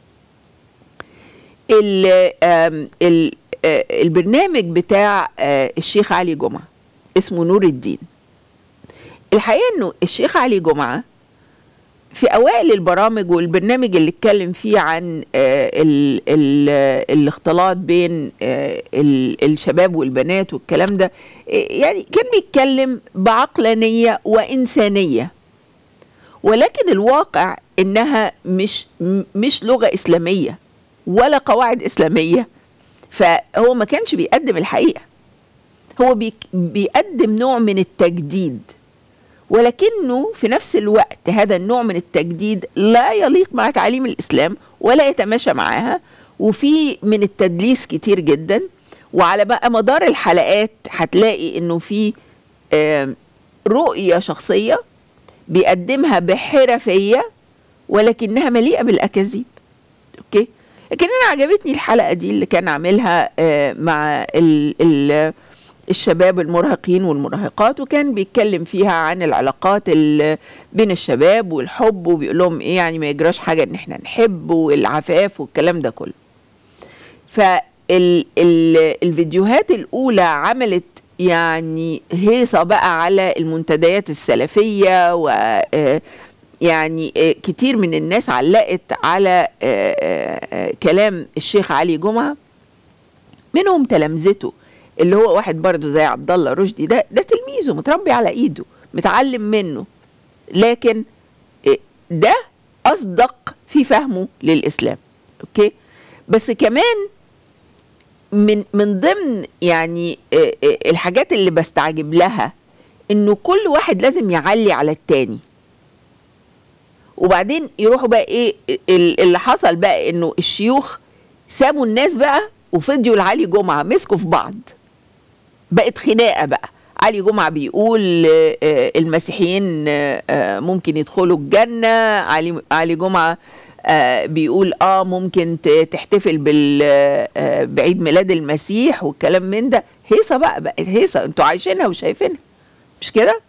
ال آم، ال آه، البرنامج بتاع آه، الشيخ علي جمعه اسمه نور الدين الحقيقه انه الشيخ علي جمعه في اوائل البرامج والبرنامج اللي اتكلم فيه عن آه، ال ال الاختلاط بين آه، ال- الشباب والبنات والكلام ده آه، يعني كان بيتكلم بعقلانيه وانسانيه ولكن الواقع انها مش م- مش لغه اسلاميه ولا قواعد اسلاميه فهو ما كانش بيقدم الحقيقه هو بيك- بيقدم نوع من التجديد ولكنه في نفس الوقت هذا النوع من التجديد لا يليق مع تعاليم الإسلام ولا يتماشى معاها وفي من التدليس كتير جدا وعلى بقى مدار الحلقات هتلاقي انه في آم، رؤية شخصية بيقدمها بحرفية ولكنها مليئة بالأكاذيب اوكي لكن انا عجبتني الحلقة دي اللي كان عاملها آه، مع ال ال الشباب المراهقين والمراهقات وكان بيتكلم فيها عن العلاقات ال- بين الشباب والحب وبيقول لهم ايه يعني ما يجراش حاجه ان احنا نحب والعفاف والكلام ده كله. فالفيديوهات الاولى عملت يعني هيصه بقى على المنتديات السلفيه و آه، يعني آه، كتير من الناس علقت على آه، آه، آه، كلام الشيخ علي جمعه منهم تلامذته اللي هو واحد برضه زي عبد الله رشدي ده ده تلميذه متربي على ايده متعلم منه لكن إيه، ده اصدق في فهمه للاسلام اوكي بس كمان من من ضمن يعني إيه، إيه، الحاجات اللي بستعجب لها انه كل واحد لازم يعلي على التاني وبعدين يروحوا بقى ايه ال- اللي حصل بقى انه الشيوخ سابوا الناس بقى وفضيوا لعلي جمعه مسكوا في بعض بقت خناقه بقى علي جمعه بيقول آه، آه، المسيحيين آه، آه، ممكن يدخلوا الجنه علي علي جمعه آه، بيقول اه ممكن ت- تحتفل بال آه، بعيد ميلاد المسيح والكلام من ده هيصه بقى بقت هيصه انتوا عايشينها وشايفينها مش كده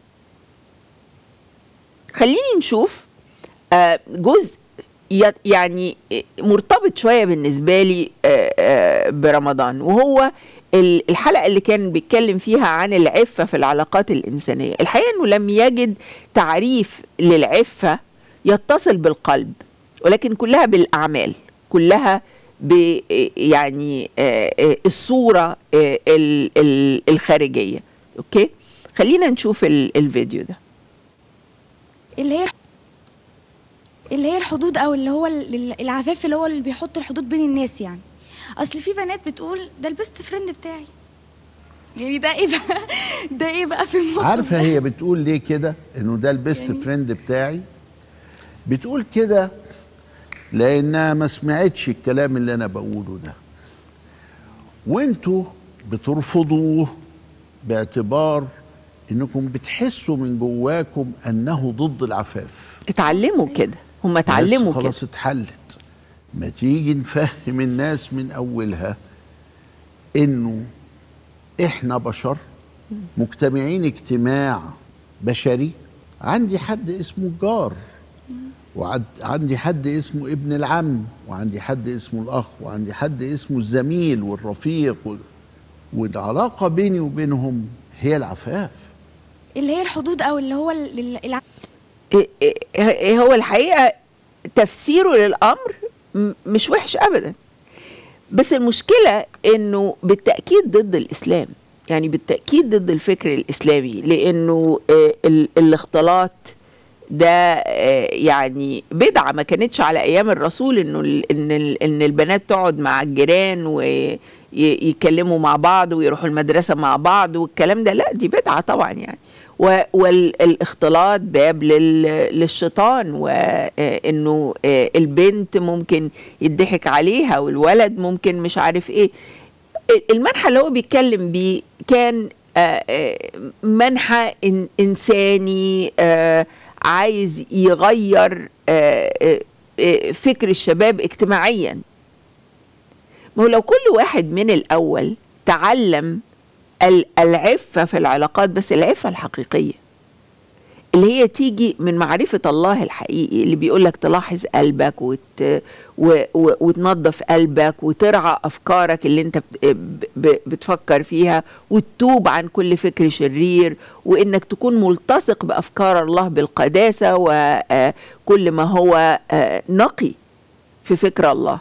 خليني نشوف آه، جزء ي- يعني مرتبط شويه بالنسبه لي آه، آه، برمضان وهو ال- الحلقه اللي كان بيتكلم فيها عن العفه في العلاقات الانسانيه الحقيقه انه لم يجد تعريف للعفه يتصل بالقلب ولكن كلها بالاعمال كلها ب يعني آه، آه، الصوره آه، ال- ال- الخارجيه اوكي خلينا نشوف ال- الفيديو ده اللي هي اللي هي الحدود او اللي هو ال- العفاف اللي هو اللي بيحط الحدود بين الناس يعني اصل في بنات بتقول ده البيست فريند بتاعي يعني ده ايه بقى ده ايه بقى في المطلب عارفه ده؟ هي بتقول ليه كده انه ده البيست يعني- فريند بتاعي بتقول كده لانها ما سمعتش الكلام اللي انا بقوله ده وانتوا بترفضوه باعتبار انكم بتحسوا من جواكم انه ضد العفاف اتعلموا كده هم بس اتعلموا كده خلاص اتحلت ما تيجي نفهم الناس من اولها انه احنا بشر مجتمعين اجتماع بشري عندي حد اسمه الجار وعندي حد اسمه ابن العم وعندي حد اسمه الاخ وعندي حد اسمه الزميل والرفيق وال- والعلاقه بيني وبينهم هي العفاف اللي هي الحدود او اللي هو ال- ال- الع... إيه- إيه- إيه هو الحقيقه تفسيره للامر م- مش وحش ابدا بس المشكله انه بالتاكيد ضد الاسلام يعني بالتاكيد ضد الفكر الاسلامي لانه آه، ال- الاختلاط ده آه، يعني بدعه ما كانتش على ايام الرسول انه ال- ان ال- ان البنات تقعد مع الجيران ويتكلموا مع بعض ويروحوا المدرسه مع بعض والكلام ده لا دي بدعه طبعا يعني و- والاختلاط باب لل- للشيطان وانه البنت ممكن يضحك عليها والولد ممكن مش عارف ايه المنحى اللي هو بيتكلم بيه كان آه، آه، منحى إن انساني آه، عايز يغير آه، آه، آه، فكر الشباب اجتماعيا ما هو لو كل واحد من الاول تعلم ال- العفه في العلاقات بس العفه الحقيقيه اللي هي تيجي من معرفة الله الحقيقي اللي بيقولك تلاحظ قلبك وت... و... و... وتنظف قلبك وترعى أفكارك اللي انت بت... ب... ب... بتفكر فيها وتتوب عن كل فكر شرير وإنك تكون ملتصق بأفكار الله بالقداسة وكل ما هو آه، نقي في فكر الله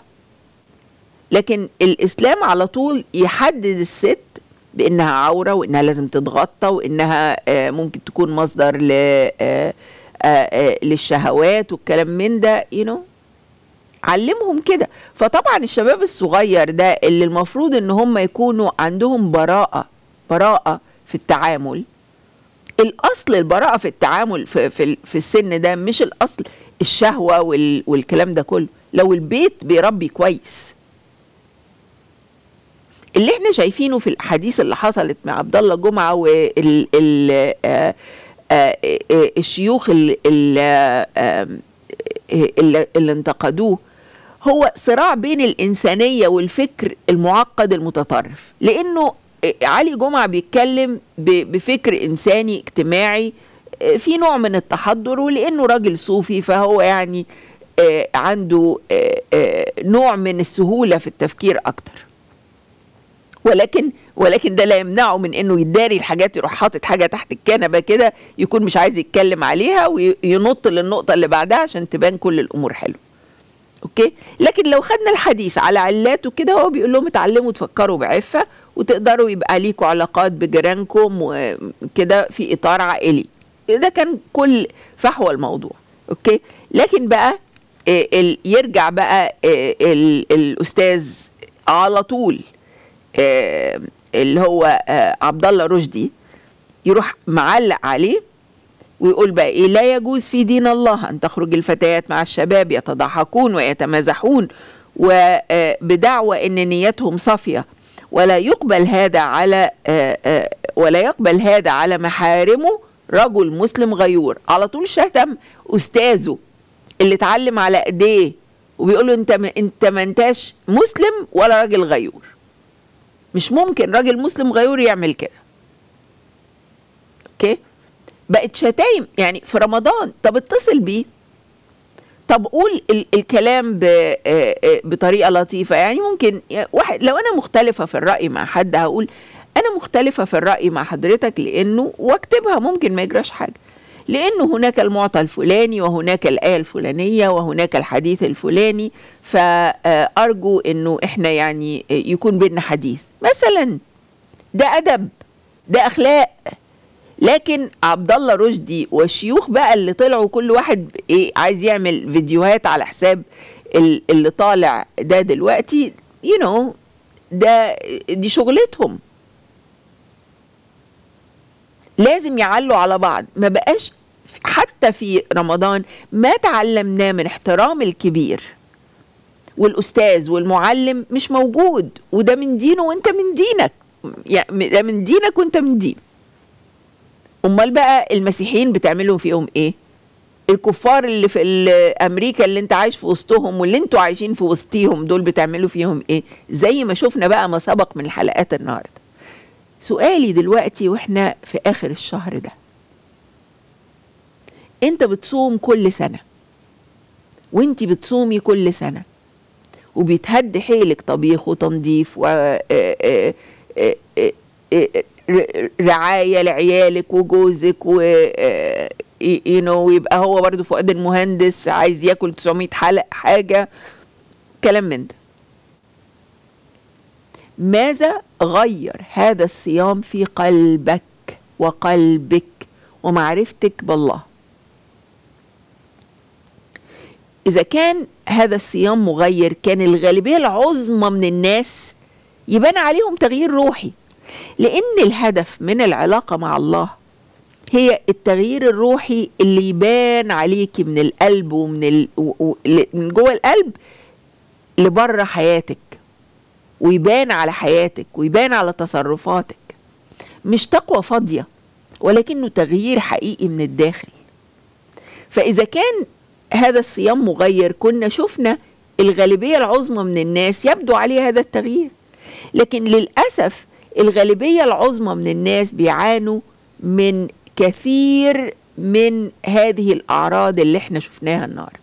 لكن الإسلام على طول يحدد الست بانها عوره وانها لازم تتغطى وانها آه، ممكن تكون مصدر ل آه، آه، آه، للشهوات والكلام من ده يو نو علمهم كده فطبعا الشباب الصغير ده اللي المفروض ان هم يكونوا عندهم براءه براءه في التعامل الاصل البراءه في التعامل في في, في السن ده مش الاصل الشهوه وال والكلام ده كله لو البيت بيربي كويس اللي احنا شايفينه في الاحاديث اللي حصلت مع عبد الله جمعه وال ال آه، آه، آه، الشيوخ ال- ال- آه، آه، اللي, اللي انتقدوه هو صراع بين الانسانيه والفكر المعقد المتطرف لانه علي جمعه بيتكلم ب- بفكر انساني اجتماعي آه، في نوع من التحضر ولانه راجل صوفي فهو يعني آه، عنده آه، آه، نوع من السهوله في التفكير اكتر ولكن ولكن ده لا يمنعه من انه يداري الحاجات يروح حاطط حاجه تحت الكنبه كده يكون مش عايز يتكلم عليها وينط للنقطه اللي بعدها عشان تبان كل الامور حلوه اوكي لكن لو خدنا الحديث على علاته كده هو بيقول لهم اتعلموا تفكروا بعفه وتقدروا يبقى ليكوا علاقات بجيرانكم وكده في اطار عائلي ده كان كل فحوى الموضوع اوكي لكن بقى آه، ال- يرجع بقى آه، ال- الاستاذ على طول آه، اللي هو آه، عبد الله رشدي يروح معلق عليه ويقول بقى ايه لا يجوز في دين الله ان تخرج الفتيات مع الشباب يتضحكون ويتمازحون وبدعوى ان نيتهم صافيه ولا يقبل هذا على آه، آه، ولا يقبل هذا على محارمه رجل مسلم غيور على طول شتم استاذه اللي اتعلم على ايديه وبيقول له انت ما انت ما انتش مسلم ولا راجل غيور مش ممكن راجل مسلم غيور يعمل كده اوكي بقت شتايم يعني في رمضان طب اتصل بيه طب قول ال الكلام ب آه، آه، بطريقه لطيفه يعني ممكن يا- واحد لو انا مختلفه في الراي مع حد هقول انا مختلفه في الراي مع حضرتك لانه واكتبها ممكن ما يجراش حاجه لانه هناك المعطى الفلاني وهناك الايه الفلانيه وهناك الحديث الفلاني فارجو انه احنا يعني آه، يكون بينا حديث مثلا ده ادب ده اخلاق لكن عبد الله رشدي والشيوخ بقى اللي طلعوا كل واحد ايه عايز يعمل فيديوهات على حساب ال- اللي طالع ده دلوقتي يو you know ده دي شغلتهم لازم يعلوا على بعض ما بقاش حتى في رمضان ما تعلمناه من احترام الكبير والاستاذ والمعلم مش موجود وده من دينه وانت من دينك يعني ده من دينك وانت من دين امال بقى المسيحيين بتعملوا فيهم ايه الكفار اللي في ال- امريكا اللي انت عايش في وسطهم واللي انتوا عايشين في وسطيهم دول بتعملوا فيهم ايه زي ما شفنا بقى ما سبق من الحلقات النهارده سؤالي دلوقتي واحنا في اخر الشهر ده انت بتصوم كل سنه وانت بتصومي كل سنه وبيتهد حيلك طبيخ وتنظيف و آه، آه، آه، آه، آه، ر- رعايه لعيالك وجوزك و يو نو ويبقى هو برضه فؤاد المهندس عايز ياكل 900 حلق حاجه كلام من ده ماذا غير هذا الصيام في قلبك وقلبك ومعرفتك بالله إذا كان هذا الصيام مغير كان الغالبية العظمى من الناس يبان عليهم تغيير روحي لأن الهدف من العلاقة مع الله هي التغيير الروحي اللي يبان عليكي من القلب ومن ال... و... و... ل- من جوه القلب لبره حياتك ويبان على حياتك ويبان على تصرفاتك مش تقوى فاضية ولكنه تغيير حقيقي من الداخل فإذا كان هذا الصيام مغير كنا شفنا الغالبية العظمى من الناس يبدو عليه هذا التغيير لكن للأسف الغالبية العظمى من الناس بيعانوا من كثير من هذه الأعراض اللي احنا شفناها النهاردة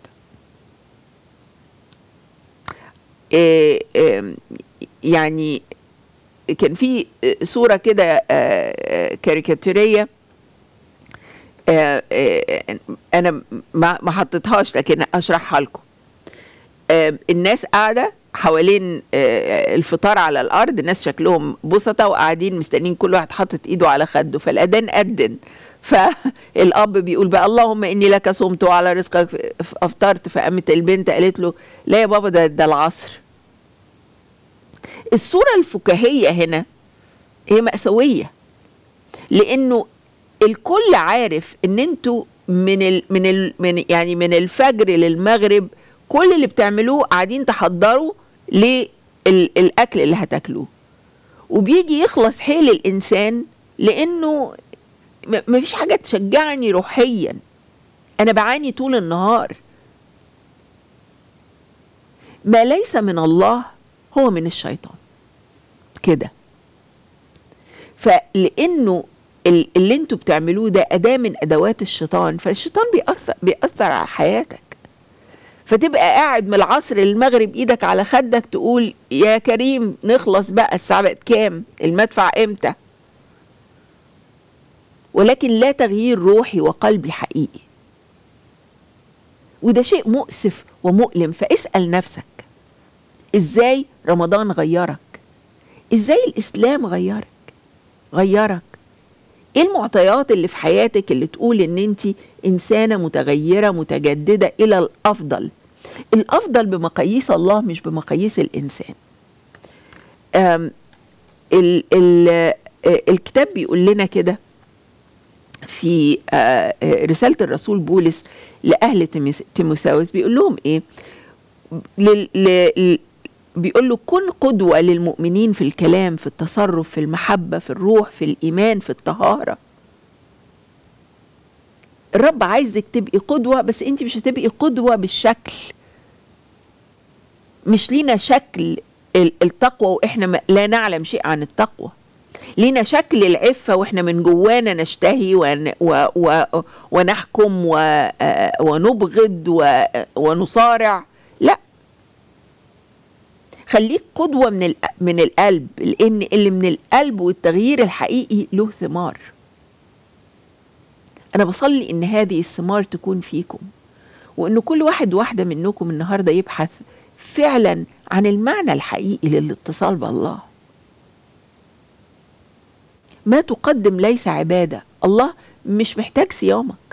إيه إيه يعني كان في صورة كده آه، آه، كاريكاتيرية آه، آه، انا ما ما حطيتهاش لكن اشرحها لكم آه، الناس قاعده حوالين آه، الفطار على الارض الناس شكلهم بسطة وقاعدين مستنيين كل واحد حاطط ايده على خده فالاذان اذن فالاب بيقول بقى اللهم اني لك صمت وعلى رزقك افطرت فقامت البنت قالت له لا يا بابا ده ده العصر الصوره الفكاهيه هنا هي مأساويه لانه الكل عارف ان انتوا من ال من ال من يعني من الفجر للمغرب كل اللي بتعملوه قاعدين تحضروا للاكل اللي هتاكلوه وبيجي يخلص حيل الانسان لانه م- مفيش حاجه تشجعني روحيا انا بعاني طول النهار ما ليس من الله هو من الشيطان كده فلانه ال- اللي انتوا بتعملوه ده اداه من ادوات الشيطان فالشيطان بيأثر بيأثر على حياتك فتبقى قاعد من العصر للمغرب ايدك على خدك تقول يا كريم نخلص بقى الساعه بقت كام المدفع امتى ولكن لا تغيير روحي وقلبي حقيقي وده شيء مؤسف ومؤلم فاسأل نفسك ازاي رمضان غيرك ازاي الاسلام غيرك غيرك ايه المعطيات اللي في حياتك اللي تقول ان انت انسانه متغيره متجدده الى الافضل الافضل بمقاييس الله مش بمقاييس الانسان أم ال ال آه، الكتاب بيقول لنا كده في آه، آه، رسالة الرسول بولس لأهل تيمس- تيموساوس بيقول لهم إيه لل- ل- بيقول له كن قدوة للمؤمنين في الكلام في التصرف في المحبة في الروح في الإيمان في الطهارة الرب عايزك تبقي قدوة بس انت مش هتبقي قدوة بالشكل مش لينا شكل ال- التقوى واحنا ما- لا نعلم شيء عن التقوى لينا شكل العفة واحنا من جوانا نشتهي ون و و ونحكم و آه، ونبغض و ونصارع لا خليك قدوة من الق- من القلب لأن اللي من القلب والتغيير الحقيقي له ثمار أنا بصلي إن هذه الثمار تكون فيكم وإن كل واحد واحدة منكم النهاردة يبحث فعلا عن المعنى الحقيقي للاتصال بالله ما تقدم ليس عبادة الله مش محتاج صيامك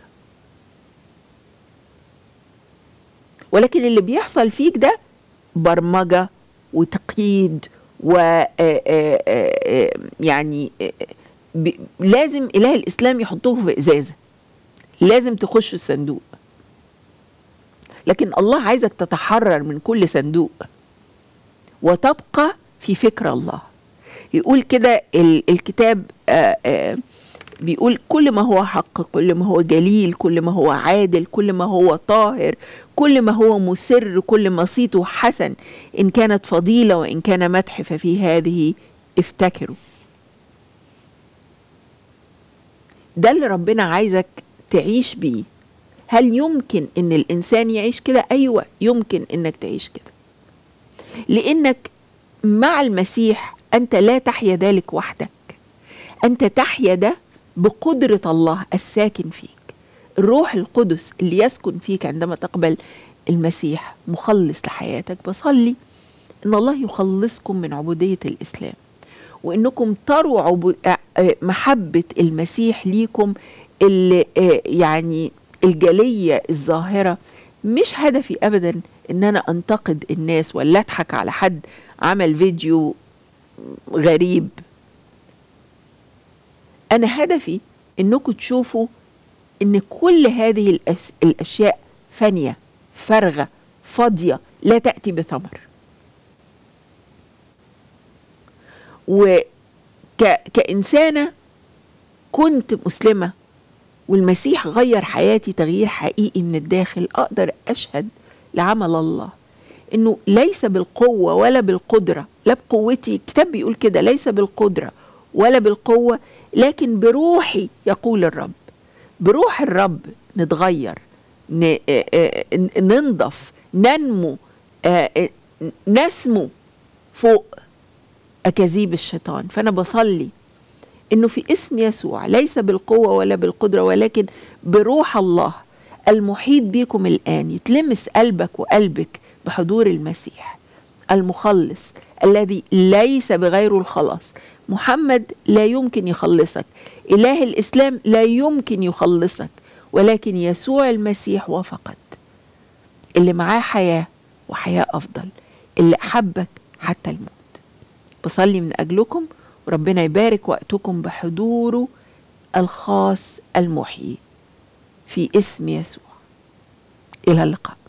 ولكن اللي بيحصل فيك ده برمجة وتقييد و آه، آه، آه، يعني آه، ب- لازم إله الإسلام يحطوه في إزازة لازم تخش الصندوق لكن الله عايزك تتحرر من كل صندوق وتبقى في فكر الله يقول كده ال- الكتاب آه، آه، بيقول كل ما هو حق كل ما هو جليل كل ما هو عادل كل ما هو طاهر كل ما هو مسر كل ما صيته حسن إن كانت فضيلة وإن كان مدح ففي هذه افتكروا ده اللي ربنا عايزك تعيش بيه هل يمكن ان الانسان يعيش كده ايوه يمكن انك تعيش كده لانك مع المسيح انت لا تحيا ذلك وحدك انت تحيا ده بقدره الله الساكن فيك الروح القدس اللي يسكن فيك عندما تقبل المسيح مخلص لحياتك بصلي ان الله يخلصكم من عبوديه الاسلام وانكم تروا عبو... آه، آه، محبه المسيح ليكم اللي آه، يعني الجليه الظاهره مش هدفي ابدا ان انا انتقد الناس ولا اضحك على حد عمل فيديو غريب انا هدفي انكم تشوفوا ان كل هذه الأس... الاشياء فانيه فارغه فاضيه لا تاتي بثمر وكإنسانة كنت مسلمة والمسيح غير حياتي تغيير حقيقي من الداخل أقدر أشهد لعمل الله إنه ليس بالقوة ولا بالقدرة لا بقوتي الكتاب بيقول كده ليس بالقدرة ولا بالقوة لكن بروحي يقول الرب بروح الرب نتغير ن- آه، آه، ننضف ننمو آه، آه، نسمو فوق أكاذيب الشيطان فأنا بصلي إنه في اسم يسوع ليس بالقوة ولا بالقدرة ولكن بروح الله المحيط بيكم الآن يتلمس قلبك وقلبك بحضور المسيح المخلص الذي ليس بغيره الخلاص محمد لا يمكن يخلصك إله الإسلام لا يمكن يخلصك ولكن يسوع المسيح وفقط اللي معاه حياة وحياة أفضل اللي أحبك حتى الموت بصلي من أجلكم وربنا يبارك وقتكم بحضوره الخاص المحيي في اسم يسوع إلى اللقاء